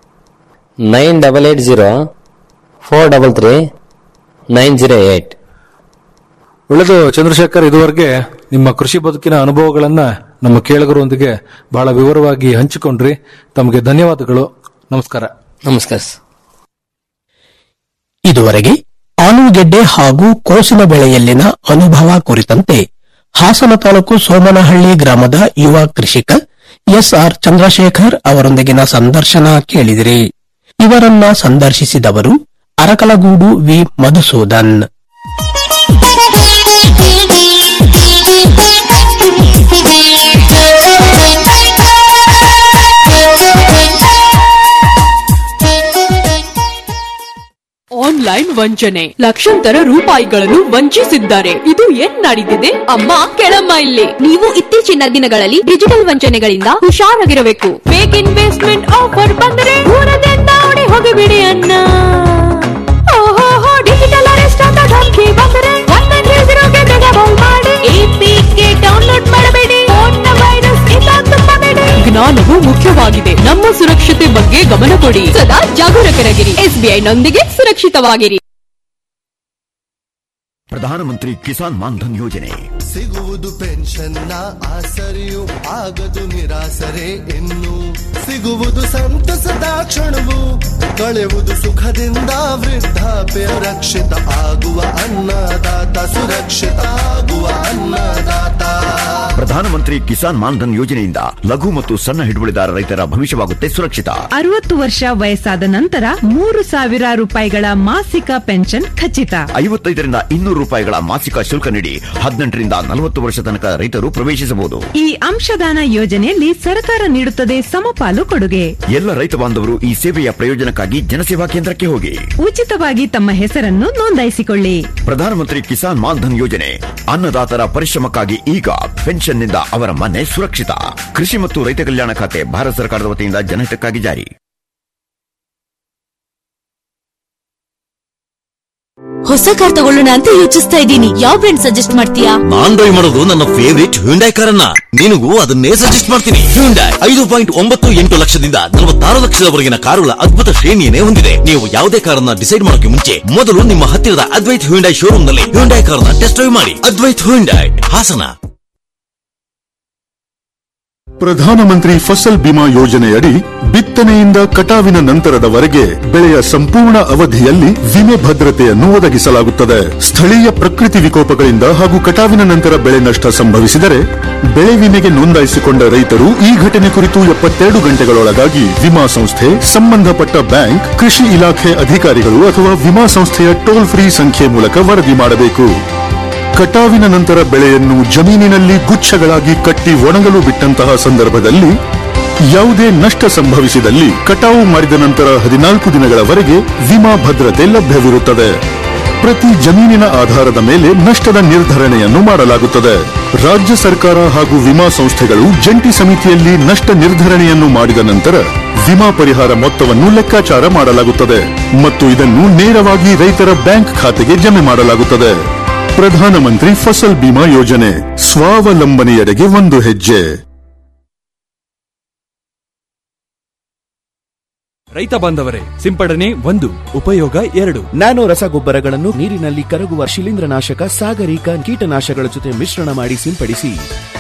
nine double eight zero four double three nine zero eight ಒಳ್ಳೆದು ಚಂದ್ರಶೇಖರ್ ಇದುವರೆಗೆ ನಿಮ್ಮ ಕೃಷಿ ಬದುಕಿನ ಅನುಭವಗಳನ್ನ ನಮ್ಮ ಕೇಳುಗರೊಂದಿಗೆ ಬಹಳ ವಿವರವಾಗಿ ಹಂಚಿಕೊಂಡ್ರಿ ತಮಗೆ ಧನ್ಯವಾದಗಳು ನಮಸ್ಕಾರ ನಮಸ್ಕಾರ ಸರ್ ಇದುವರೆಗೆ ಆಲೂಗೆಡ್ಡೆ ಹಾಗೂ ಕೋಸಿನ ಬೆಳೆಯಲ್ಲಿನ ಅನುಭವ ಕುರಿತಂತೆ ಹಾಸನ ತಾಲೂಕು ಸೋಮನಹಳ್ಳಿ ಗ್ರಾಮದ ಯುವ ಕೃಷಿಕ ಎಸ್ಆರ್ ಚಂದ್ರಶೇಖರ್ ಅವರೊಂದಿಗಿನ ಸಂದರ್ಶನ ಕೇಳಿದಿರಿ ಇವರನ್ನ ಸಂದರ್ಶಿಸಿದವರು ಅರಕಲಗೂಡು ವಿ ಮಧುಸೂದನ್ ಆನ್ಲೈನ್ ವಂಚನೆ ಲಕ್ಷಾಂತರ ರೂಪಾಯಿಗಳನ್ನು ವಂಚಿಸಿದ್ದಾರೆ ಇದು ಏನ್ ನಡೀತಿದೆ ಅಮ್ಮ ಕೆಳಮ್ಮ ಇಲ್ಲಿ ನೀವು ಇತ್ತೀಚಿನ ದಿನಗಳಲ್ಲಿ ಡಿಜಿಟಲ್ ವಂಚನೆಗಳಿಂದ ಹುಷಾರಾಗಿರಬೇಕು ಫೇಕ್ ಇನ್ವೆಸ್ಟ್ಮೆಂಟ್ ಆಫರ್ ಬಂದರೆ ದೂರದಿಂದ ಓಡಿ ಹೋಗಿಬಿಡಿ ಅನ್ನ ಓಹೋ ಡಿಜಿಟಲ್ ಅರೆಸ್ಟ್ ಅಂತ ಧಮಕಿ ಬಂದರೆ ಒನ್ ನೈನ್ ತ್ರೀ ಜೀರೋಗೆ ಬೇಗ ಕಾಲ್ ಮಾಡಿ ಎಪಿಕೆ ಡೌನ್ಲೋಡ್ ಮಾಡಬೇಡಿ ಫೋನ್ನ ವೈರಸ್ ಇಂದ ತುಂಬಬೇಡಿ ಜ್ಞಾನವು ಮುಖ್ಯವಾಗಿದೆ ನಮ್ಮ ಸುರಕ್ಷತೆ ಬಗ್ಗೆ ಗಮನ ಕೊಡಿ ಸದಾ ಜಾಗರೂಕರಾಗಿರಿ ಎಸ್ಬಿಐ ನೊಂದಿಗೆ ಸುರಕ್ಷಿತವಾಗಿರಿ ಪ್ರಧಾನಮಂತ್ರಿ ಕಿಸಾನ್ ಮಾನ್ಧನ್ ಯೋಜನೆ ಸಿಗುವುದು ಪೆನ್ಷನ್ನ ಆಸರೆಯು ಆಗದು ನಿರಾಸರೆ ಇನ್ನು ಸಿಗುವುದು ಸಂತಸದ ಕ್ಷಣವು ಕಳೆಯುವುದು ಸುಖದಿಂದ ವೃದ್ಧಾಪ್ಯ ರಕ್ಷಿತ ಆಗುವ ಅನ್ನದಾತ ಸುರಕ್ಷಿತ ಆಗುವ ಅನ್ನದಾತ ಪ್ರಧಾನಮಂತ್ರಿ ಕಿಸಾನ್ ಮಾನ್ಧನ್ ಯೋಜನೆಯಿಂದ ಲಘು ಮತ್ತು ಸಣ್ಣ ಹಿಡುವಳಿದಾರ ರೈತರ ಭವಿಷ್ಯವಾಗುತ್ತೆ ಸುರಕ್ಷಿತ ಅರವತ್ತು ವರ್ಷ ವಯಸ್ಸಾದ ನಂತರ ಮೂರು ಸಾವಿರ ರೂಪಾಯಿಗಳ ಮಾಸಿಕ ಪೆನ್ಷನ್ ಖಚಿತ ಐವತ್ತೈದರಿಂದ ಇನ್ನೂರು ರೂಪಾಯಿಗಳ ಮಾಸಿಕ ಶುಲ್ಕ ನೀಡಿ ಹದಿನೆಂಟರಿಂದ ನಲವತ್ತು ವರ್ಷ ತನಕ ರೈತರು ಪ್ರವೇಶಿಸಬಹುದು ಈ ಅಂಶದಾನ ಯೋಜನೆಯಲ್ಲಿ ಸರ್ಕಾರ ನೀಡುತ್ತದೆ ಸಮಪಾಲು ಕೊಡುಗೆ ಎಲ್ಲ ರೈತ ಬಾಂಧವರು ಈ ಸೇವೆಯ ಪ್ರಯೋಜನಕ್ಕಾಗಿ ಜನಸೇವಾ ಕೇಂದ್ರಕ್ಕೆ ಹೋಗಿ ಉಚಿತವಾಗಿ ತಮ್ಮ ಹೆಸರನ್ನು ನೋಂದಾಯಿಸಿಕೊಳ್ಳಿ ಪ್ರಧಾನಮಂತ್ರಿ ಕಿಸಾನ್ ಮಾನ್ಧನ್ ಯೋಜನೆ ಅನ್ನದಾತರ ಪರಿಶ್ರಮಕ್ಕಾಗಿ ಈಗ ಪೆನ್ಷನ್ನಿಂದ ಅವರ ಮನೆ ಸುರಕ್ಷಿತ ಕೃಷಿ ಮತ್ತು ರೈತ ಕಲ್ಯಾಣ ಖಾತೆ ಭಾರತ ಸರ್ಕಾರದ ವತಿಯಿಂದ ಜನಹಿತಕ್ಕಾಗಿ ಜಾರಿ ಹೊಸ ಕಾರ್ ತಗೊಳ್ಳೋಣ ಅಂತ ಯೋಚಿಸ್ತಾ ಇದ್ದೀನಿ ಯಾವ ಬ್ರ್ಯಾಂಡ್ ಸಜೆಸ್ಟ್ ಮಾಡ್ತೀಯಾ ನಾನ್ ಬೈ ಮಾಡೋದು ನನ್ನ ಫೇವರಿಟ್ ಹ್ಯುಂಡೈ ಕಾರನ್ನ ನಿನಗೂ ಅದನ್ನೇ ಸಜೆಸ್ಟ್ ಮಾಡ್ತೀನಿ ಹ್ಯುಂಡೈ ಐದು ಪಾಯಿಂಟ್ ಒಂಬತ್ತು ಎಂಟು ಲಕ್ಷದಿಂದ ನಲವತ್ತಾರು ಲಕ್ಷದವರೆಗಿನ ಕಾರುಗಳ ಅದ್ಭುತ ಶ್ರೇಣಿಯನ್ನೇ ಹೊಂದಿದೆ ನೀವು ಯಾವುದೇ ಕಾರನ್ನ ಡಿಸೈಡ್ ಮಾಡೋಕೆ ಮುಂಚೆ ಮೊದಲು ನಿಮ್ಮ ಹತ್ತಿರದ ಅದ್ವೈತ್ ಹ್ಯುಂಡೈ ಶೋರೂಮ್ ನಲ್ಲಿ ಹ್ಯುಂಡೈ ಕಾರನ್ನ ಟೆಸ್ಟ್ ಡ್ರೈವ್ ಮಾಡಿ ಅದ್ವೈತ್ ಹ್ಯುಂಡೈ ಹಾಸನ ಪ್ರಧಾನಮಂತ್ರಿ ಫಸಲ್ ಬಿಮಾ ಯೋಜನೆಯಡಿ ಬಿತ್ತನೆಯಿಂದ ಕಟಾವಿನ ನಂತರದವರೆಗೆ ಬೆಳೆಯ ಸಂಪೂರ್ಣ ಅವಧಿಯಲ್ಲಿ ವಿಮೆ ಭದ್ರತೆಯನ್ನು ಒದಗಿಸಲಾಗುತ್ತದೆ ಸ್ಥಳೀಯ ಪ್ರಕೃತಿ ವಿಕೋಪಗಳಿಂದ ಹಾಗೂ ಕಟಾವಿನ ನಂತರ ಬೆಳೆ ನಷ್ಟ ಸಂಭವಿಸಿದರೆ ಬೆಳೆ ವಿಮೆಗೆ ನೋಂದಾಯಿಸಿಕೊಂಡ ರೈತರು ಈ ಘಟನೆ ಕುರಿತು ಎಪ್ಪತ್ತೆರಡು ಗಂಟೆಗಳೊಳಗಾಗಿ ವಿಮಾ ಸಂಸ್ಥೆ ಸಂಬಂಧಪಟ್ಟ ಬ್ಯಾಂಕ್ ಕೃಷಿ ಇಲಾಖೆ ಅಧಿಕಾರಿಗಳು ಅಥವಾ ವಿಮಾ ಸಂಸ್ಥೆಯ ಟೋಲ್ ಫ್ರೀ ಸಂಖ್ಯೆ ಮೂಲಕ ವರದಿ ಮಾಡಬೇಕು ಕಟಾವಿನ ನಂತರ ಬೆಳೆಯನ್ನು ಜಮೀನಿನಲ್ಲಿ ಗುಚ್ಛಗಳಾಗಿ ಕಟ್ಟಿ ಒಣಗಲು ಬಿಟ್ಟಂತಹ ಸಂದರ್ಭದಲ್ಲಿ ಯಾವುದೇ ನಷ್ಟ ಸಂಭವಿಸಿದಲ್ಲಿ ಕಟಾವು ಮಾಡಿದ ನಂತರ ಹದಿನಾಲ್ಕು ದಿನಗಳವರೆಗೆ ವಿಮಾ ಭದ್ರತೆ ಲಭ್ಯವಿರುತ್ತದೆ ಪ್ರತಿ ಜಮೀನಿನ ಆಧಾರದ ಮೇಲೆ ನಷ್ಟದ ನಿರ್ಧರಣೆಯನ್ನು ಮಾಡಲಾಗುತ್ತದೆ ರಾಜ್ಯ ಸರ್ಕಾರ ಹಾಗೂ ವಿಮಾ ಸಂಸ್ಥೆಗಳು ಜಂಟಿ ಸಮಿತಿಯಲ್ಲಿ ನಷ್ಟ ನಿರ್ಧರಣೆಯನ್ನು ಮಾಡಿದ ನಂತರ ವಿಮಾ ಪರಿಹಾರ ಮೊತ್ತವನ್ನು ಲೆಕ್ಕಾಚಾರ ಮಾಡಲಾಗುತ್ತದೆ ಮತ್ತು ಇದನ್ನು ನೇರವಾಗಿ ರೈತರ ಬ್ಯಾಂಕ್ ಖಾತೆಗೆ ಜಮೆ ಮಾಡಲಾಗುತ್ತದೆ ಪ್ರಧಾನಮಂತ್ರಿ ಫಸಲ್ ಬಿಮಾ ಯೋಜನೆ ಸ್ವಾವಲಂಬನೆಯೆಡೆಗೆ ಒಂದು ಹೆಜ್ಜೆ ರೈತ ಬಾಂಧವರೇ ಸಿಂಪಡಣೆ ಒಂದು ಉಪಯೋಗ ಎರಡು ನ್ಯಾನೋ ರಸಗೊಬ್ಬರಗಳನ್ನು ನೀರಿನಲ್ಲಿ ಕರಗುವ ಶಿಲೀಂಧ್ರನಾಶಕ ಸಾಗರಿಕ ಕೀಟನಾಶಕಗಳ ಜೊತೆ ಮಿಶ್ರಣ ಮಾಡಿ ಸಿಂಪಡಿಸಿ